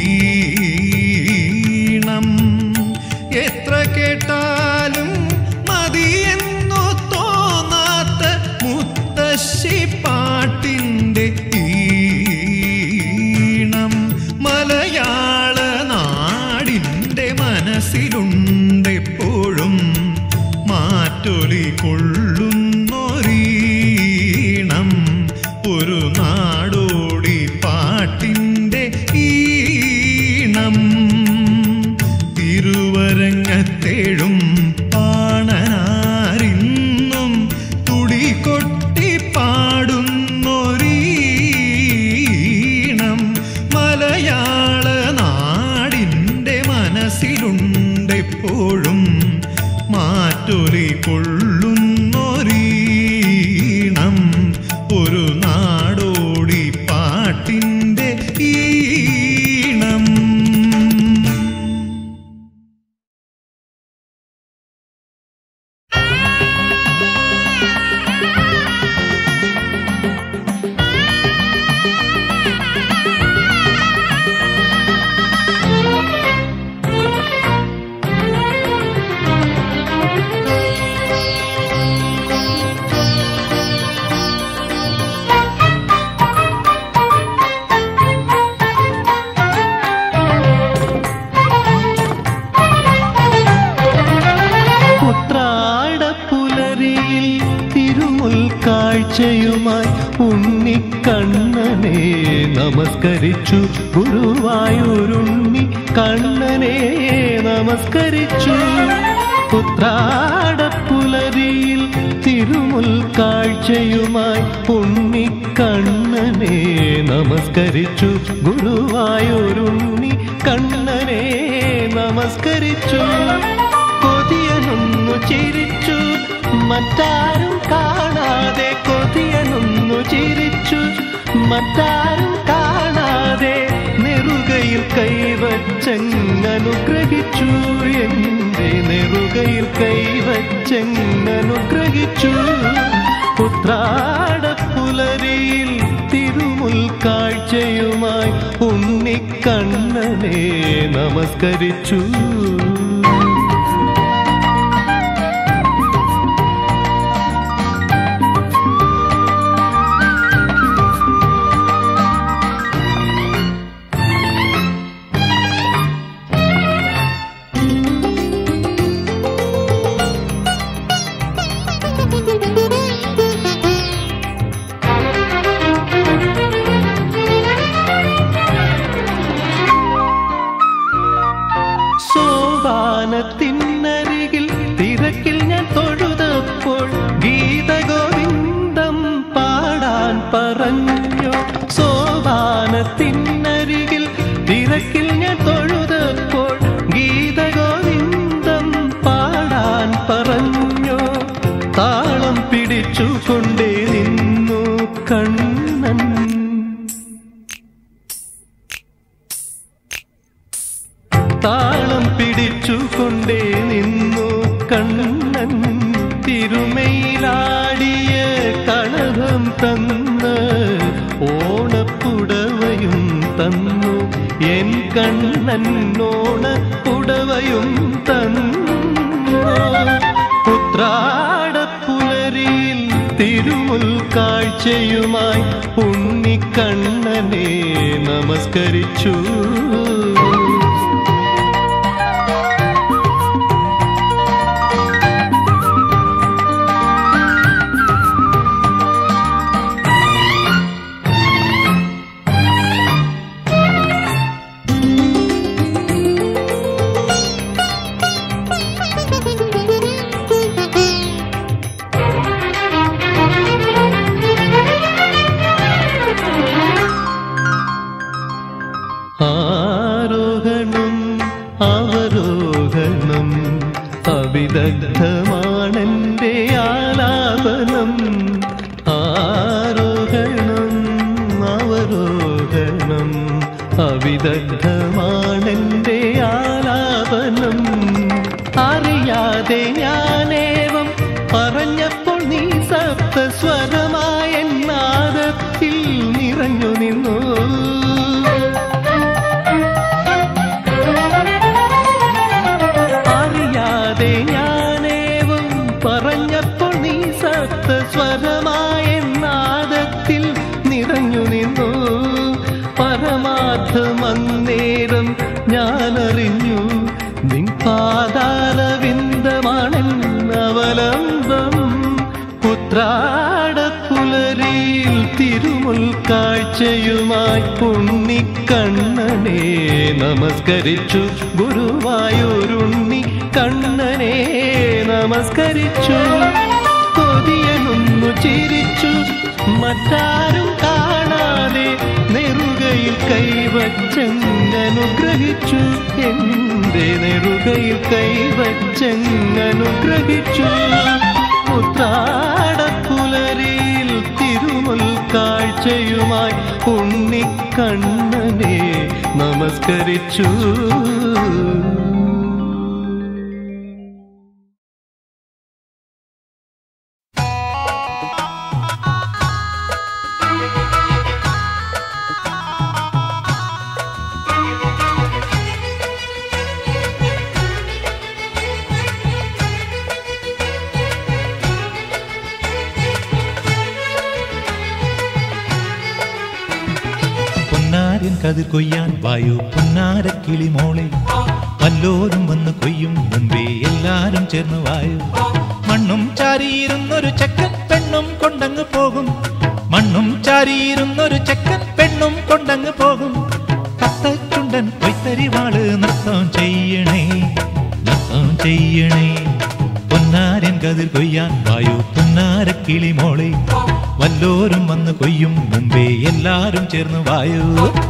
ഈണം എത്ര കേട്ടാലും മതിയെന്നു തോന്നാത്ത മുത്തശ്ശി പാട്ടിൻ്റെ ഈണം മലയാള നാടിൻ്റെ മനസ്സിലുണ്ടെപ്പോഴും മാറ്റൊലി കൊള്ളുന്നൊരീണം ഒരു നാടോടി പാട്ടിൻ്റെ ഈണം തിരുവരങ്ങത്തേഴും പാണനാരിന്നും തുടി കൊട്ടി പാടുന്നൊരീണം മലയാള നാടിൻ്റെ മനസ്സിലുണ്ടെപ്പോഴും മാറ്റൊലി കൊള്ളുന്നൊരീണം ഒരു നാടോടി പാട്ടിൻ്റെ ഈണം Thank you. കാഴ്ചയുമായി ഉണ്ണിക്കണ്ണനെ നമസ്കരിച്ചു ഗുരുവായൂരുണ്ണി കണ്ണനെ നമസ്കരിച്ചു ഉത്രാടപ്പുലരിയിൽ തിരുമുൽ കാഴ്ചയുമായി ഉണ്ണിക്കണ്ണനെ നമസ്കരിച്ചു ഗുരുവായൂരുണ്ണി കണ്ണനെ നമസ്കരിച്ചു കൊതിയനൊന്നു ചിരിച്ചു മറ്റാരും കാണാതെ കൊതിയനൊന്നു ചിരിച്ചു മറ്റാരും കാണാതെ നെറുകയിൽ കൈവച്ചങ്ങനുഗ്രഹിച്ചു എന്റെ നെറുകയിൽ കൈവച്ചങ്ങനുഗ്രഹിച്ചു ഉത്രാടപ്പുലരിയിൽ തിരുമുൽ കാഴ്ചയുമായി ഉണ്ണിക്കണ്ണനെ നമസ്കരിച്ചു സോപാനത്തിനരികിൽ തിരക്കിൽ ഞാൻ തൊഴുതപ്പോൾ ഗീതഗോവിന്ദം പാടാൻ പറഞ്ഞു സോപാനത്തിനരികിൽ തിരക്കിൽ ഞാൻ തൊഴുതപ്പോൾ ഗീതഗോവിന്ദം പാടാൻ പറഞ്ഞു താളം പിടിച്ചു കൊണ്ടേ നിന്നു കണ്ണൻ താളം പിടിച്ചു കൊണ്ടേ നിന്നു കണ്ണൻ തിരുമയിലാടിയ കളഭം തന്ന് ഓണപ്പുടവയും തന്നു എൻ കണ്ണൻ ഓണപ്പുടവയും തന്നു ഉത്രാടപ്പുലരിയിൽ തിരുമുൽ കാഴ്ചയുമായി ഉണ്ണിക്കണ്ണനെ നമസ്കരിച്ചു ആരോഹണം അവരോഹണം അവിദഗ്ധമാണെന്റെ ആലാപനം ആരോഹണം അവരോഹണം അവിദഗ്ധമാണെന്റെ ആലാപനം അറിയാതെ ഞാനേവം പറഞ്ഞപ്പോൾ നീ സപ്തസ്വരമായ നാദത്തിൽ നിറഞ്ഞു നിന്നു അറിയാതെ ഞാനേവം പറഞ്ഞപ്പോൾ നീ സപ്തസ്വരമായ നാദത്തിൽ നിറഞ്ഞു നിന്നു പരമാർത്ഥമന്നേരം ഞാനറിഞ്ഞു നിൻ പാതാരവിന്ദമാണെന്നവലംബം ഉത്രാടപ്പുലരിയിൽ തിരുമുൽ കാഴ്ചയുമായി ഉണ്ണിക്കണ്ണനെ നമസ്കരിച്ചു ഗുരുവായൂരുണ്ണി കണ്ണനെ നമസ്കരിച്ചു കൊതിയനൊന്നു ചിരിച്ചു മറ്റാരും കാണാതെ നെറുകയിൽ കൈവച്ചങ്ങനുഗ്രഹിച്ചു എന്റെ നെറുകയിൽ കൈവച്ചങ്ങനുഗ്രഹിച്ചു ഉത്രാടപ്പുലരിയിൽ തിരുമുൽ കാഴ്ചയുമായി ഉണ്ണിക്കണ്ണനെ നമസ്കരിച്ചു പൊന്നാരൻ കതിർ കൊയ്യാൻ വായു പൊന്നാര കിളിമോളെ വല്ലോരും വന്ന് കൊയ്യും മുമ്പേ എല്ലാരും ചേർന്ന് വായു മണ്ണും ചാരിയിരുന്നൊരു ചെക്കൻ പെണ്ണും കൊണ്ടങ്ങ് പോകും മണ്ണും ചാരിയിരുന്നൊരു ചെക്കൻ പെണ്ണും കൊണ്ടങ്ങ് പോകും തത്തച്ചുണ്ടൻ പൊയ്ത്തരിവാള് നൃത്തം ചെയ്യണേ നൃത്തം ചെയ്യണേ പൊന്നാരൻ കതിർ കൊയ്യാൻ വായു പൊന്നാര കിളിമോളെ വല്ലോരും വന്ന് കൊയ്യും മുമ്പേ എല്ലാരും ചേർന്ന് വായു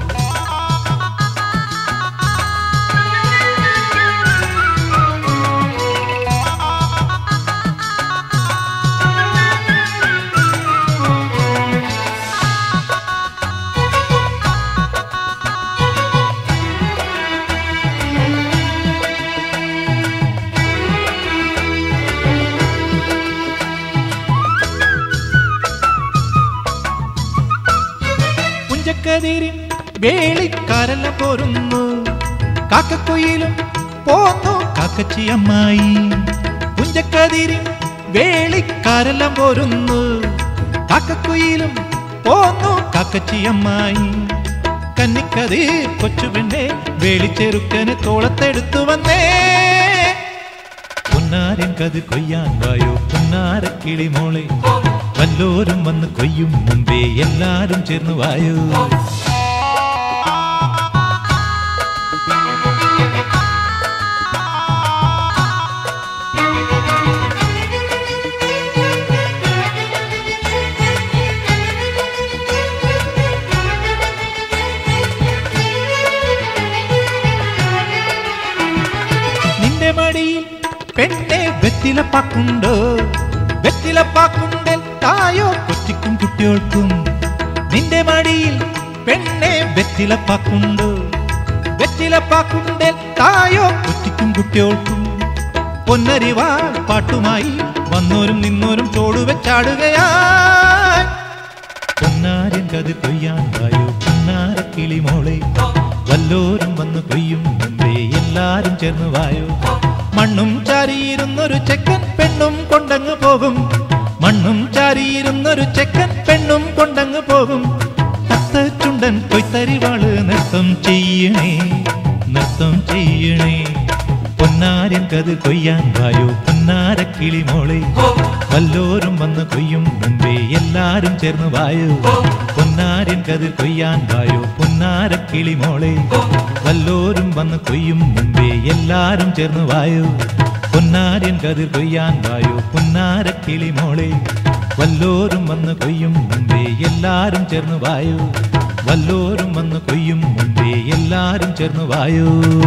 പുഞ്ചക്കതിരിൻ വേളിക്കാരല്ല പോരുന്നു കാക്കക്കൊയിലും പോന്നു കാക്കച്ചി അമ്മായി പുഞ്ചക്കതിരിൻ വേളിക്കാരെല്ലാം പോരുന്നു കാക്കക്കുയിലും പോന്നു കാക്കച്ചി അമ്മായി കന്നിക്കതിർ കൊച്ചു പെണ്ണെ വേളിച്ചെറുക്കന് തോളത്തെടുത്തു വന്നേ പൊന്നാരൻ കതിർ കൊയ്യാൻ വായോ പൊന്നാര കിളിമോളെ വല്ലോരും വന്ന് കൊയ്യും മുമ്പേ എല്ലാരും ചേർന്ന് വായോ നിന്റെ മടിയിൽ പെണ്ണെ വെറ്റിലപ്പാക്കുണ്ടോ വെറ്റിലപ്പാക്കുണ്ടൽ തായോ കൊച്ചിക്കും കുട്ടികൾക്കും നിന്റെ മടിയിൽ പെണ്ണെ വെറ്റിലപ്പാക്കുണ്ടോ വെറ്റിലപ്പാക്കുണ്ടൽ തായോ കൊച്ചിക്കും കുട്ടികൾക്കും പൊന്നരിവാൾ പാട്ടുമായി വന്നോരും നിന്നോരും ചോടുവെച്ചാടുകയായി പൊന്നാരൻ കതിർ കൊയ്യാൻ വായോ പൊന്നാര കിളിമോളെ വല്ലോരും വന്ന് കൊയ്യും മുമ്പേ എല്ലാരും ചേർന്ന് വായോ മണ്ണും ചാരിയിരുന്നൊരു ചെക്കൻ പെണ്ണും കൊണ്ടങ്ങ് പോകും മണ്ണും ചാരിയിരുന്നൊരു ചെക്കൻ പെണ്ണും കൊണ്ടങ്ങ് പോകും തത്ത ചുണ്ടൻ കൊയ്ത്തരിവാള് നൃത്തം ചെയ്യണേ നൃത്തം ചെയ്യണേ പൊന്നാരൻ കതിർ കൊയ്യാൻ വായോ പൊന്നാര കിളിമോളെ വല്ലോരും വന്ന് കൊയ്യും മുമ്പേ എല്ലാരും ചേർന്ന് വായോ പൊന്നാരൻ കതിർ കൊയ്യാൻ വായോ പൊന്നാര കിളിമോളെ വല്ലോരും വന്ന് കൊയ്യും മുമ്പേ എല്ലാരും ചേർന്ന് വായോ പൊന്നാരൻ കതിർ കൊയ്യാൻ വായോ പൊന്നാര കിളിമോളെ വല്ലോരും വന്ന് കൊയ്യും മുമ്പേ എല്ലാരും ചേർന്ന് വായോ വല്ലോരും വന്ന് കൊയ്യും മുമ്പേ എല്ലാരും ചേർന്ന് വായോ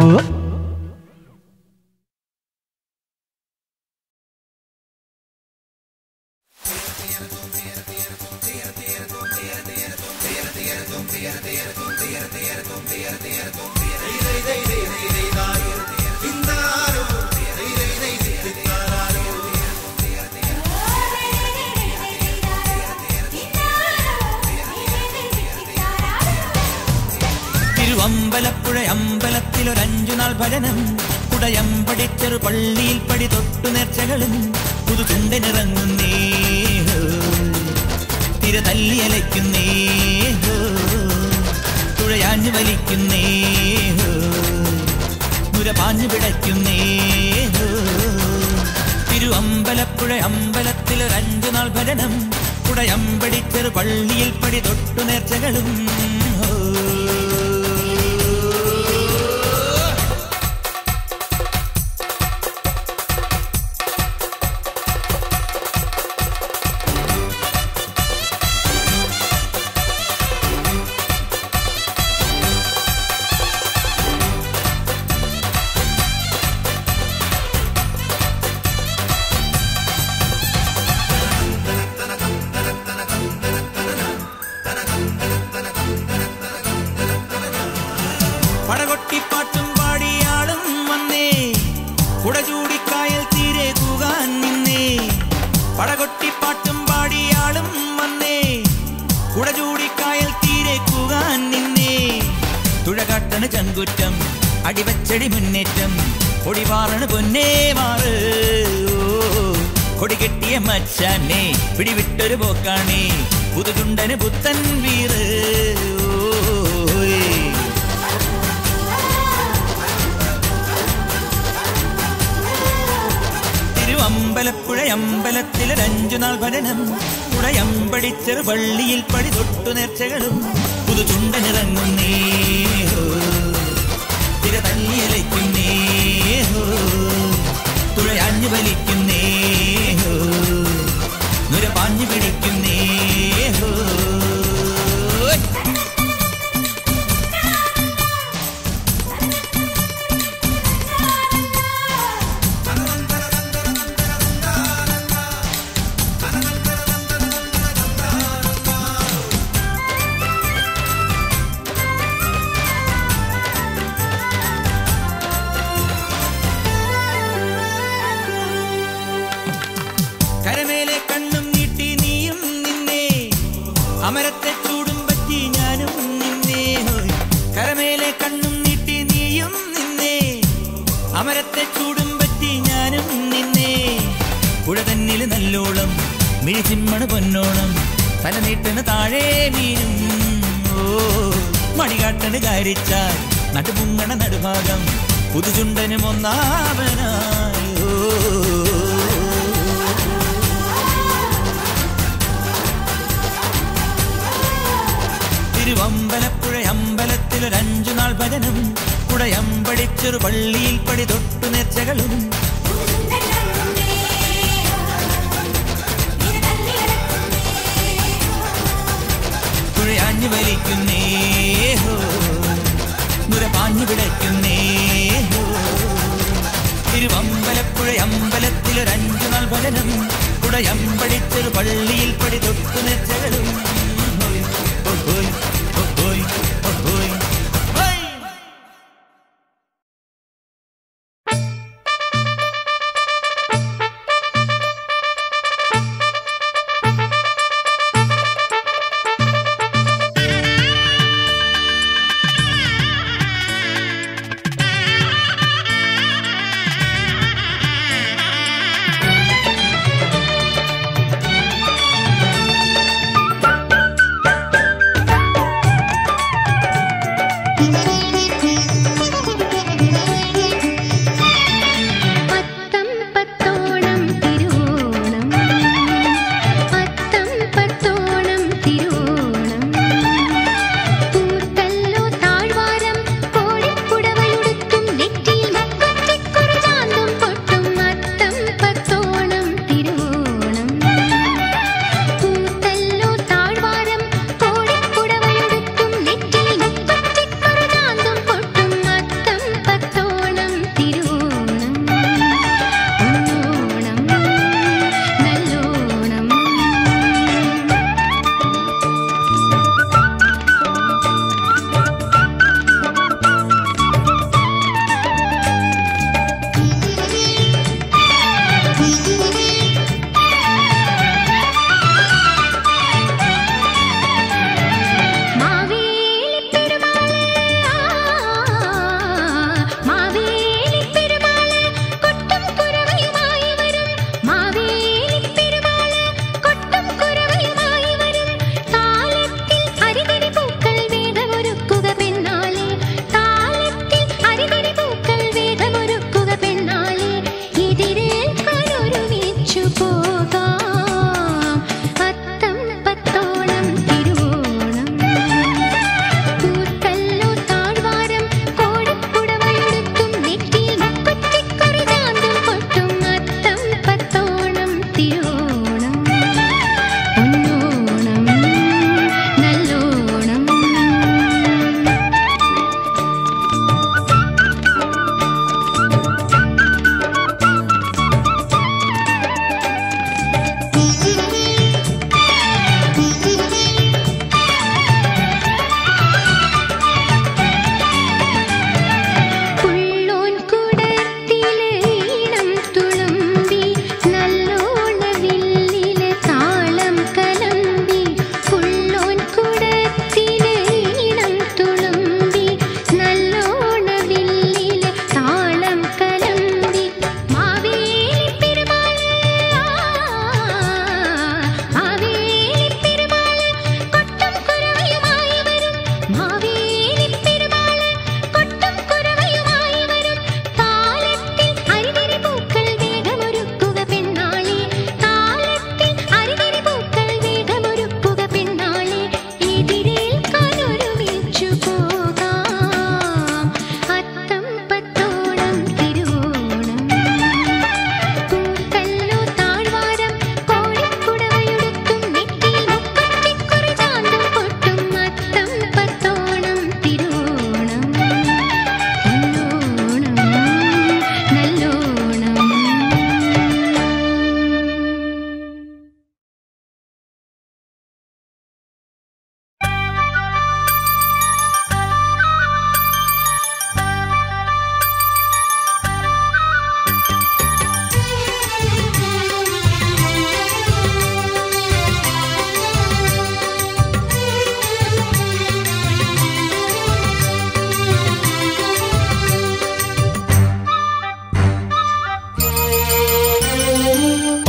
തിരുവമ്പലപ്പുഴ അമ്പലത്തിലൊരഞ്ചു നാൾ ഭജനം കുടയമ്പടിച്ചൊരു പള്ളിയിൽ പടി തൊട്ടു നേർച്ചകളും പുതു ചുണ്ടനിറങ്ങുന്നേ ഹോ. തിര തല്ലി അലയ്ക്കുന്നേ ഹോ. തുഴയാഞ്ഞു വലിക്കുന്നേ ഹോ. നുര പാഞ്ഞു പിടയ്ക്കുന്നേ ഹോ. തിരുവമ്പലപ്പുഴ അമ്പലത്തിലൊരഞ്ചു നാൾ ഭജനം കുടയമ്പടിച്ചൊരു പള്ളിയിൽ പടി തൊട്ടു നേർച്ചകളും ഹോ. പടകൊട്ടിപ്പാട്ടും പാടിയാളും വന്നേ കുടചൂടിക്കായൽ തീരെ കൂകാൻ നിന്നേ പടകൊട്ടിപ്പാട്ടും പാടിയാളും വന്നേ കുടചൂടിക്കായൽ തീരെ കൂകാൻ നിന്നേ തുഴകാട്ടണ് ചങ്കുറ്റം അടിവച്ചടി മുന്നേറ്റം കൊടിവാറണ് പൊന്നേ മാറ് ഓ, കൊടി കെട്ടിയ മച്ചാനെ പിടിവിട്ടൊരു പോക്കാണേ പുതുചുണ്ടന് പുത്തൻ വീറ് ഓയ്. തിരുവമ്പലപ്പുഴ അമ്പലത്തിലൊരഞ്ചു നാൾ ഭരണം പുഴയമ്പടിച്ചെറു പള്ളിയിൽ പടി തൊട്ടു നേർച്ചകളും പുതുചുണ്ടനിറങ്ങുന്നേ ഹോ. തിര തല്ലിയലയ്ക്കുന്നേ ഹോ. തുഴയാഞ്ഞു വലിക്കുന്നേ ഹോ. നുര പാഞ്ഞു പിടിക്കുന്നേ ഹോ. കരമേലെ കണ്ണും നീട്ടി നീയും നിന്നേ അമരത്തെ ചൂടും പറ്റി ഞാനും നിന്നേ ഹോയ്. കരമേലെ കണ്ണും നീട്ടി നീയും നിന്നേ അമരത്തെ ചൂടും പറ്റി ഞാനും നിന്നേ പുഴ തന്നിൽ നല്ലോളം മിഴിച്ചിമ്മണ പൊന്നോണം തല നീട്ടന് താഴെ മീനും ഓ മണികാട്ടന് കാരിച്ചാൽ നടുമുങ്ങണ നടുഭാഗം പുതുചുണ്ടനും ഒന്നാവനായി ഓ തിരുവമ്പലപ്പുഴ അമ്പലത്തിലൊരഞ്ചു നാൾ ഭജനം കുടയമ്പടിച്ചൊരു പള്ളിയിൽ പടി തൊട്ടു നേർച്ചകളും തുഴയാഞ്ഞു വലിക്കുന്നേ ഹോ നുര പാഞ്ഞു വിളയ്ക്കുന്നേ ഹോ തിരുവമ്പലപ്പുഴ അമ്പലത്തിലൊരഞ്ചു നാൾ ഭജനം കുടയമ്പടിച്ചൊരു പള്ളിയിൽ പടി തൊട്ടു നേർച്ചകളും ഹോയ്, ഹോയ്, ഹോയ്, ഹോയ്, ഹോയ്. ും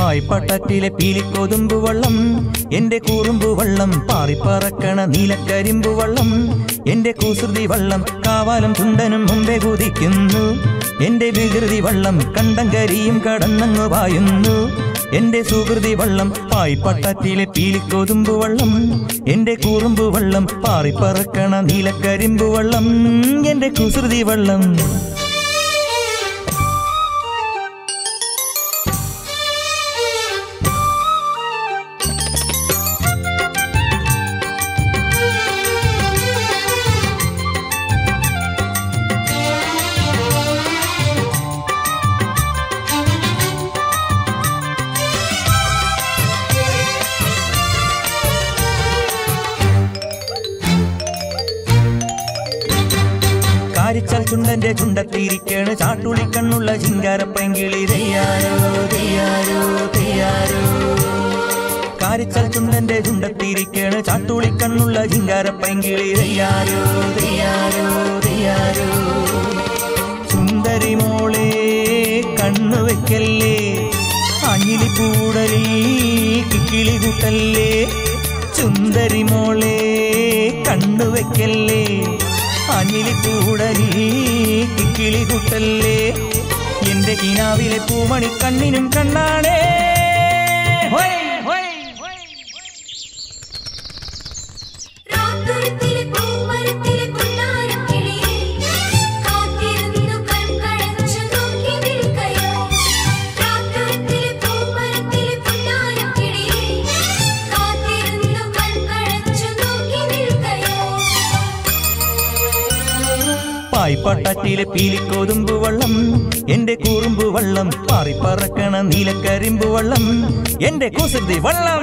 പായ്പട്ടറ്റിലെ പീലിക്കൊതുമ്പു വള്ളം എന്റെ കൂറുമ്പു വള്ളം പാറിപ്പറക്കണ നീലക്കരിമ്പു വള്ളം എന്റെ കുസൃതി വള്ളം കാവാലം ചുണ്ടനും മുമ്പേ കുതിക്കുന്നു എന്റെ വികൃതി വള്ളം കണ്ടം കരിയും കടന്നങ്ങു പായുന്നു എന്റെ സുഹൃതി വള്ളം പായ്പട്ടറ്റിലെ പീലിക്കൊതുമ്പു വള്ളം എന്റെ കൂറുമ്പു വള്ളം പാറിപ്പറക്കണ നീലക്കരിമ്പു വള്ളം എന്റെ കുസൃതി വള്ളം കാരിച്ചാൽ ചുണ്ടന്റെ ചുണ്ടത്തിരിക്കേണ് ചാട്ടുളി കണ്ണുള്ള ചിങ്കാരപ്പൈങ്കിളി തെയ്യാരോ തെയ്യാരോ തെയ്യാരോ കാരിച്ചാൽ ചുണ്ടന്റെ ചുണ്ടത്തിരിക്കേണ് ചാട്ടുളി കണ്ണുള്ള ചിങ്കാരപ്പൈങ്കിളി തെയ്യാരോ തെയ്യാരോ തെയ്യാരോ സുന്ദരി മോളെ കണ്ണു വെക്കല്ലേ അഞ്ഞിലി കൂടലി കിക്കിളി കൂട്ടല്ലേ സുന്ദരി മോളെ കണ്ണു വെക്കല്ലേ അഞ്ഞിലി കൂടലി കിക്കിളി കൂട്ടല്ലേ എന്റെ കിനാവിലെ പൂമണി കണ്ണിനും കണ്ണാണേ ഹോയ്, ഹോയ്, ഹോയ്. രാത്തൊരുത്തിലെ പൂമരത്തിലെ പുന്നാരക്കിളിയെ കാത്തിരുന്നു കൺകടച്ചു നോക്കി നിൽക്കയോ രാത്തൊരുത്തിലെ പൂമരത്തിലെ പുന്നാരക്കിളിയെ കാത്തിരുന്നു കൺകടച്ചു നോക്കി നിൽക്കയോ പായ്പട്ടറ്റിലെ പീലിക്കൊതുമ്പു വള്ളം എന്റെ കൂറുമ്പു വള്ളം പാറിപ്പറക്കണ നീലക്കരിമ്പു വള്ളം എന്റെ കുസൃതി വള്ളം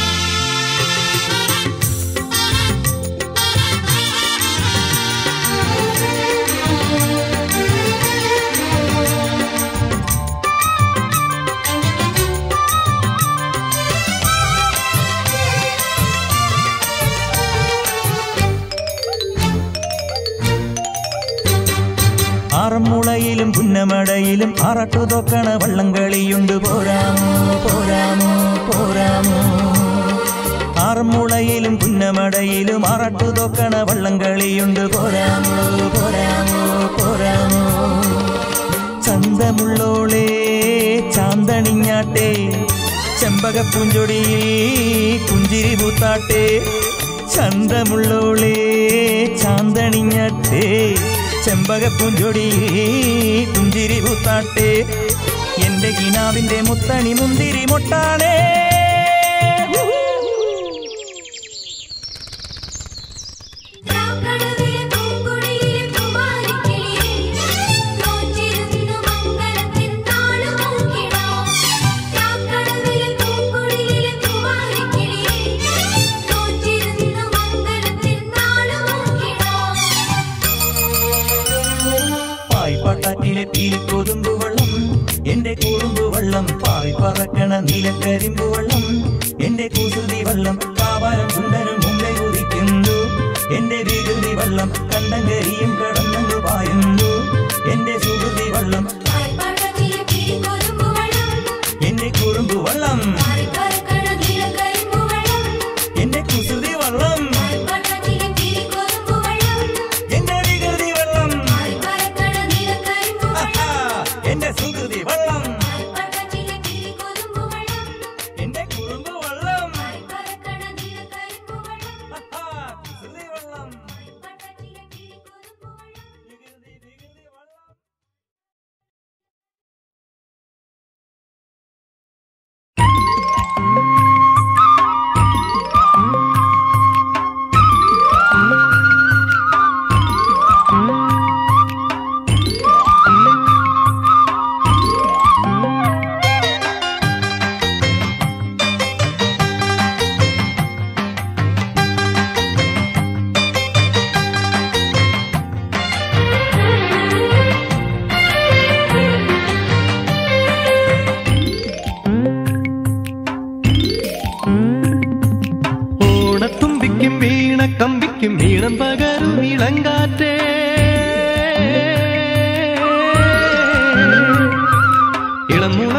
ആറന്മുളയിലും പുന്നമടയിലും ആറട്ടു തോക്കണ വള്ളംകളിയുണ്ട് പോരാമോ പോരാമോ പോരാമോ ആറന്മുളയിലും പുന്നമടയിലും ആറട്ടു തോക്കണ വള്ളംകളിയുണ്ട് പോരാമോ പോരാമോ പോരാമോ ചന്തമുള്ളോളെ ചാന്തണിഞ്ഞാട്ടെ ചെമ്പകപ്പൂഞ്ചൊടിയിൽ പുഞ്ചിരി പൂത്താട്ടെ ചന്തമുള്ളോളെ ചാന്തണിഞ്ഞാട്ടെ ചെമ്പകപ്പൂഞ്ചൊടിയിൽ പുഞ്ചിരി പൂത്താട്ടെ എന്റെ കിനാവിന്റെ മുത്തണി മുന്തിരി മുട്ടാണേ രാക്കടവിലെ പൂങ്കുടിയിലെ പൂവാലിക്കിളിയെ നോറ്റിരുന്നു മംഗളത്തിൻ താളമൂക്കിടാം രാക്കടവിലെ പൂങ്കുടിയിലെ പൂവാലിക്കിളിയെ നോറ്റിരുന്നു മംഗളത്തിൻ താളമൂക്കിടാം പായ്പാട്ടാറ്റിലെ പീലിക്കൊതുമ്പു വള്ളം എന്റെ കുറുമ്പു വള്ളം പാറി പറക്കണ നീലക്കരിമ്പു വള്ളം എന്റെ കുസൃതി വള്ളം കാവാലം സുന്ദരം മുമ്പേ കുതിക്കുന്നു എന്റെ വികൃതി വള്ളം കണ്ടങ്കരിയും കടന്നു പായുന്നു എന്റെ സുഹൃതി വള്ളം പായ്പാട്ടത്തിലെ പിടികൊരുമ്പുവെള്ളം എന്റെ കുറുമ്പു വള്ളം പാറിപ്പറക്കണ നീലക്കരിമ്പുവെള്ളം എന്റെ കുസൃതി വള്ളം പായ്പാട്ടത്തിലെ പിടികൊരുമ്പുവെള്ളം എന്റെ വികൃതി വള്ളം പാറിപ്പറക്കണ നീലക്കരിമ്പുവെള്ളം എന്റെ സുഹൃതി വള്ളം പായ്പാട്ടത്തിലെ പിടികൊരുമ്പുവെള്ളം എന്റെ കുറുമ്പു വള്ളം പാറിപ്പറക്കണ നീലക്കരിമ്പുവെള്ളം കുസൃതി വള്ളം പായ്പാട്ടത്തിലെ പിടികൊരുമ്പുവെള്ളം വികൃതി വികൃതി വള്ളം Thank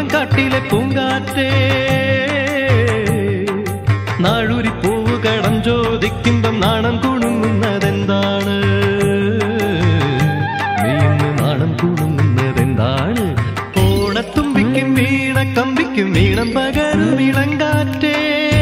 ഇളമുളം കാട്ടിലെ പൂങ്കാറ്റേ നാഴൂരി പൂവ് കടം ചോദിക്കുമ്പം നാണം കുണുങ്ങുന്നതെന്താണ് നീ ഇന്ന് നാണം കുണുങ്ങുന്നതെന്താണ് ഓണത്തുമ്പിക്കും വീണ കമ്പിക്കും വീണം പകരും ഇളങ്കാറ്റേ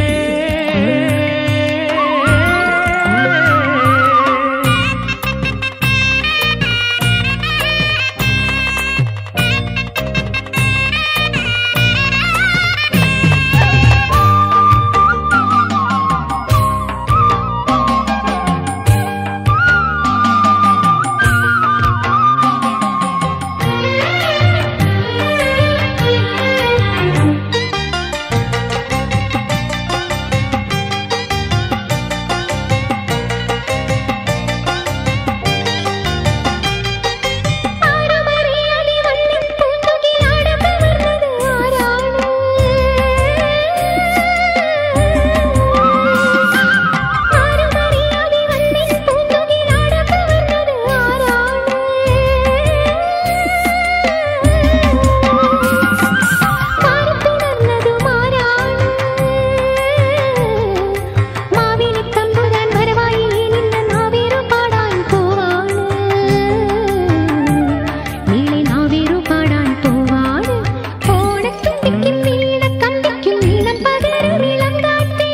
ആരുമറിയാതെ വണ്ണം പൂന്തുകിലാടം കവർന്നത് ആരാണ്? ആരുമറിയാതെ വണ്ണം പൂന്തുകിലാടം കവർന്നത് ആരാണ്? പാർത്തുണർന്നതും ആരാണ്? മാവേലി തമ്പുരാൻ വരവായി നിന്ന നാവേറു പാടാൻ പോവാണ് നീളെ നാവേറു പാടാൻ പോവാണ് ഓണത്തുമ്പിക്കും വീണ കമ്പിക്കും വീണം പകരും ഇളം കാറ്റേ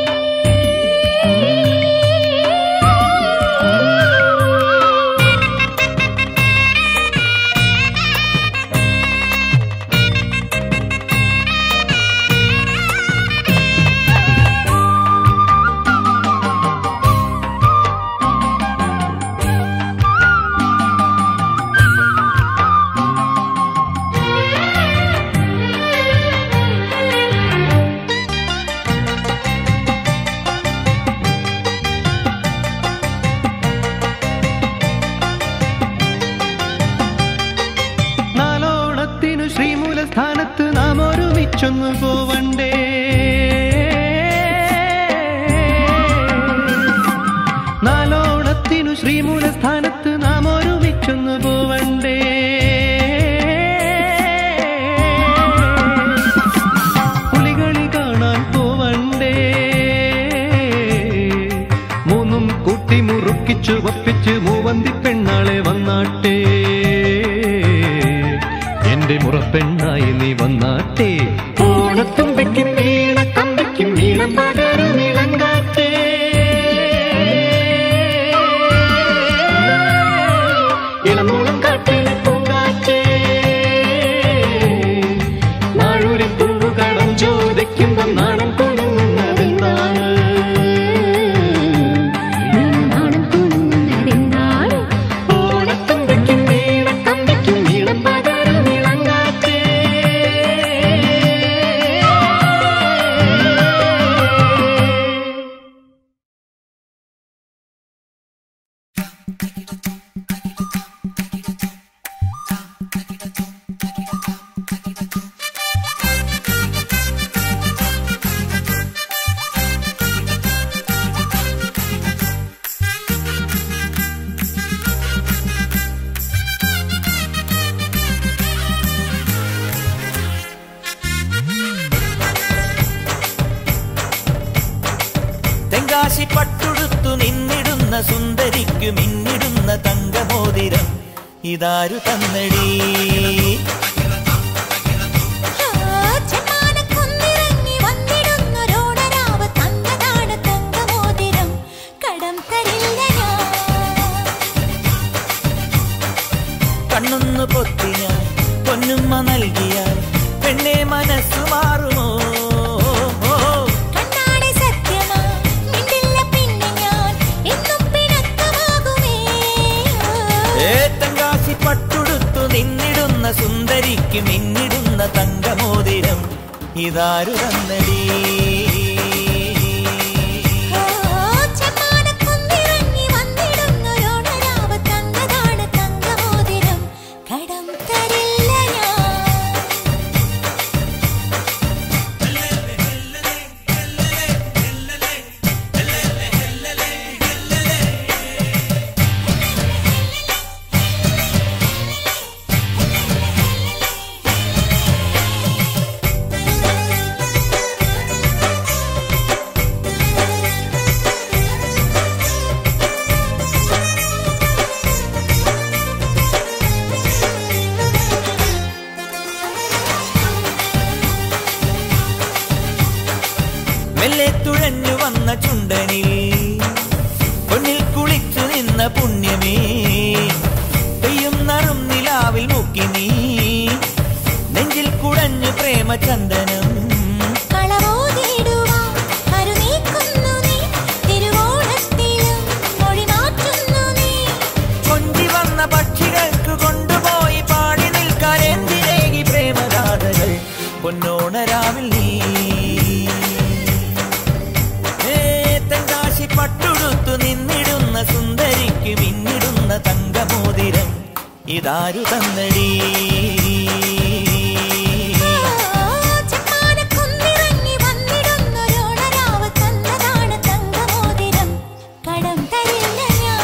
നാലോണത്തിനു ശ്രീമൂലസ്ഥാനത്ത് നാം ഒരുമിച്ചൊന്നു പോവണ്ടേ നാലോണത്തിനു ശ്രീമൂലസ്ഥാനത്ത് നാം ഒരുമിച്ചൊന്നു പോവണ്ടേ പുലികളി കാണാൻ പോവണ്ടേ മൂന്നും കൂട്ടി മുറുക്കിച്ചു വപ്പിച്ച് മൂവന്തി പെണ്ണാളെ വന്നാട്ടെ എന്റെ മുറപ്പെണ്ണായി നീ വന്നാട്ടെ ഓണത്തുമ്പിക്കും വീണ കമ്പിക്കും വീണം പകരും ഇളങ്കാറ്റേ ഇളമൂളം കാട്ടിലെ പൂങ്കാറ്റേ നാഴൂരി പൂവ് കടം ചോദിക്കുമ്പം നാണം കൊടുങ്ങുന്നതെന്താണ് നാണം കുണുങ്ങുന്നതെന്താണ് ഓണത്തുമ്പിക്കും വീണ കമ്പിക്കും വീണം പകരും ഇളങ്കാറ്റേ തെങ്കാശി പട്ടുടുത്തു നിന്നിടുന്ന സുന്ദരിക്കു മിന്നിടുന്ന തങ്കമോതിരം ഇതാരു തന്നടി ചെമ്മാനക്കുന്നിറങ്ങി വന്നിടുന്നൊരോടരാവ് തന്നതാണ് തങ്കമോതിരം കടം തരില്ല ഞാൻ കണ്ണൊന്നു പൊത്തിയാൽ പൊന്നുമ്മ നൽകിയാൽ പെണ്ണെ മനസ്സു മാറുമോ കണ്ണാടി സത്യമാ മിണ്ടില്ല പിന്നെ ഞാൻ എന്നും പിണക്കമാകുമേ ഏ തെങ്കാശി പട്ടുടുത്തു നിന്നിടുന്ന സുന്ദരിക്ക് മിന്നിടുന്ന തങ്കമോതിരം ഇതാരു തന്നടി ചെമ്മാനക്കുന്നിറങ്ങി വന്നിടുന്നൊരോടരാവ് തന്നതാണ് തങ്കമോതിരം കടം തരില്ല ഞാൻ മെല്ലെ തുഴഞ്ഞു വന്ന ചുണ്ടനിൽ പൊന്നിൽ കുളിച്ചു നിന്ന പുണ്യമേ പെയ്യും നറും നിലാവിൽ മുക്കി നീ നെഞ്ചിൽ കുടഞ്ഞു പ്രേമചന്ദനം കളവോതിടുവാൻ കരുനീക്കുന്നു നീ തിരുവോണത്തിലും മൊഴി മാറ്റുന്നു നീ കൊഞ്ചി വന്ന പക്ഷികൾക്ക് കൊണ്ടുപോയി പാടി നിൽക്കാൻ എന്തിനേകി പ്രേമഗാഥകൾ പൊന്നോണരാവിൽ നീ ഏ, തെങ്കാശി പട്ടുടുത്തു നിന്നിടുന്ന സുന്ദരിക്ക് മിന്നിടുന്ന തങ്കമോതിരം ഇതാരു തന്നടി ചെമ്മാനക്കുന്നിറങ്ങി വന്നിടുന്നൊരോണരാവ് തന്നതാണ് തങ്കമോതിരം കടം തരില്ല ഞാൻ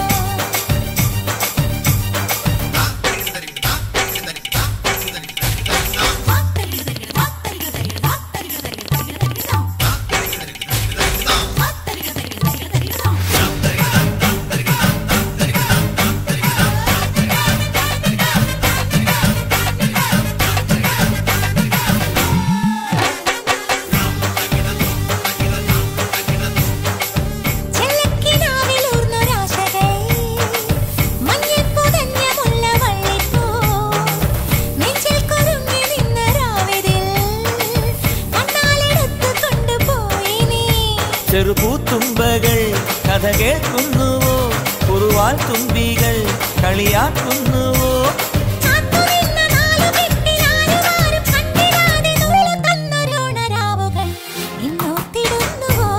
ചെല്ലക്കിനാവിലൂർന്നൊരാശകൾ മഞ്ഞിൽ പുതഞ്ഞ മുല്ലവള്ളിപ്പൂ നെഞ്ചിൽ കുരുങ്ങി നിന്ന രാവിതിൽ കണ്ണാലെടുത്ത് കൊണ്ടുപോയി നീ ചെറുപൂത്തുമ്പകൾ കഥ കേൾക്കുന്നുവോ കുറുവാൽ തുമ്പികൾ കളിയാക്കുന്നുവോ കാത്തുനിന്ന നാലു കെട്ടിലാരുമാരും കണ്ടിടാതെ നുള്ളു തന്നൊരോണരാവുകൾ ഇന്നോത്തിടുന്നുവോ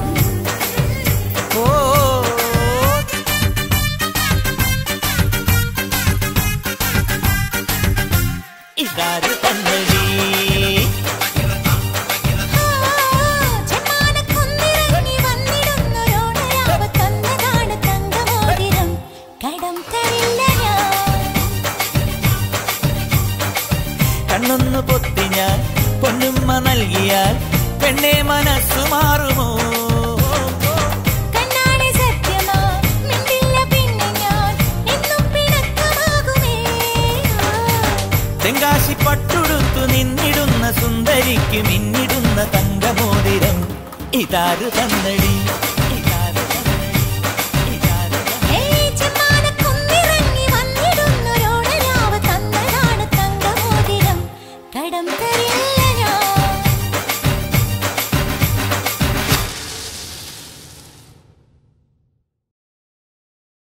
ഓ ഇതാര് തന്നടി ചെമ്മാനക്കുന്നിറങ്ങി വന്നിടുന്നൊരോണരാവ് തന്നതാണ് തങ്കമോതിരം കടം തരില്ല ഞാൻ കണ്ണൊന്നു പൊത്തി ഞാൻ പൊന്നുമ്മ നൽകിയാൽ പെണ്ണെ മനസ്സു മാറുമോ കണ്ണാടി സത്യമാ മിണ്ടില്ല പിന്നെ ഞാൻ എന്നും പിണക്കമാകുമേ തെങ്കാശി പട്ടുടുത്തു നിന്നിടുന്ന സുന്ദരിക്ക് മിന്നിടുന്ന തങ്കമോതിരം ഇതാരു തന്നടി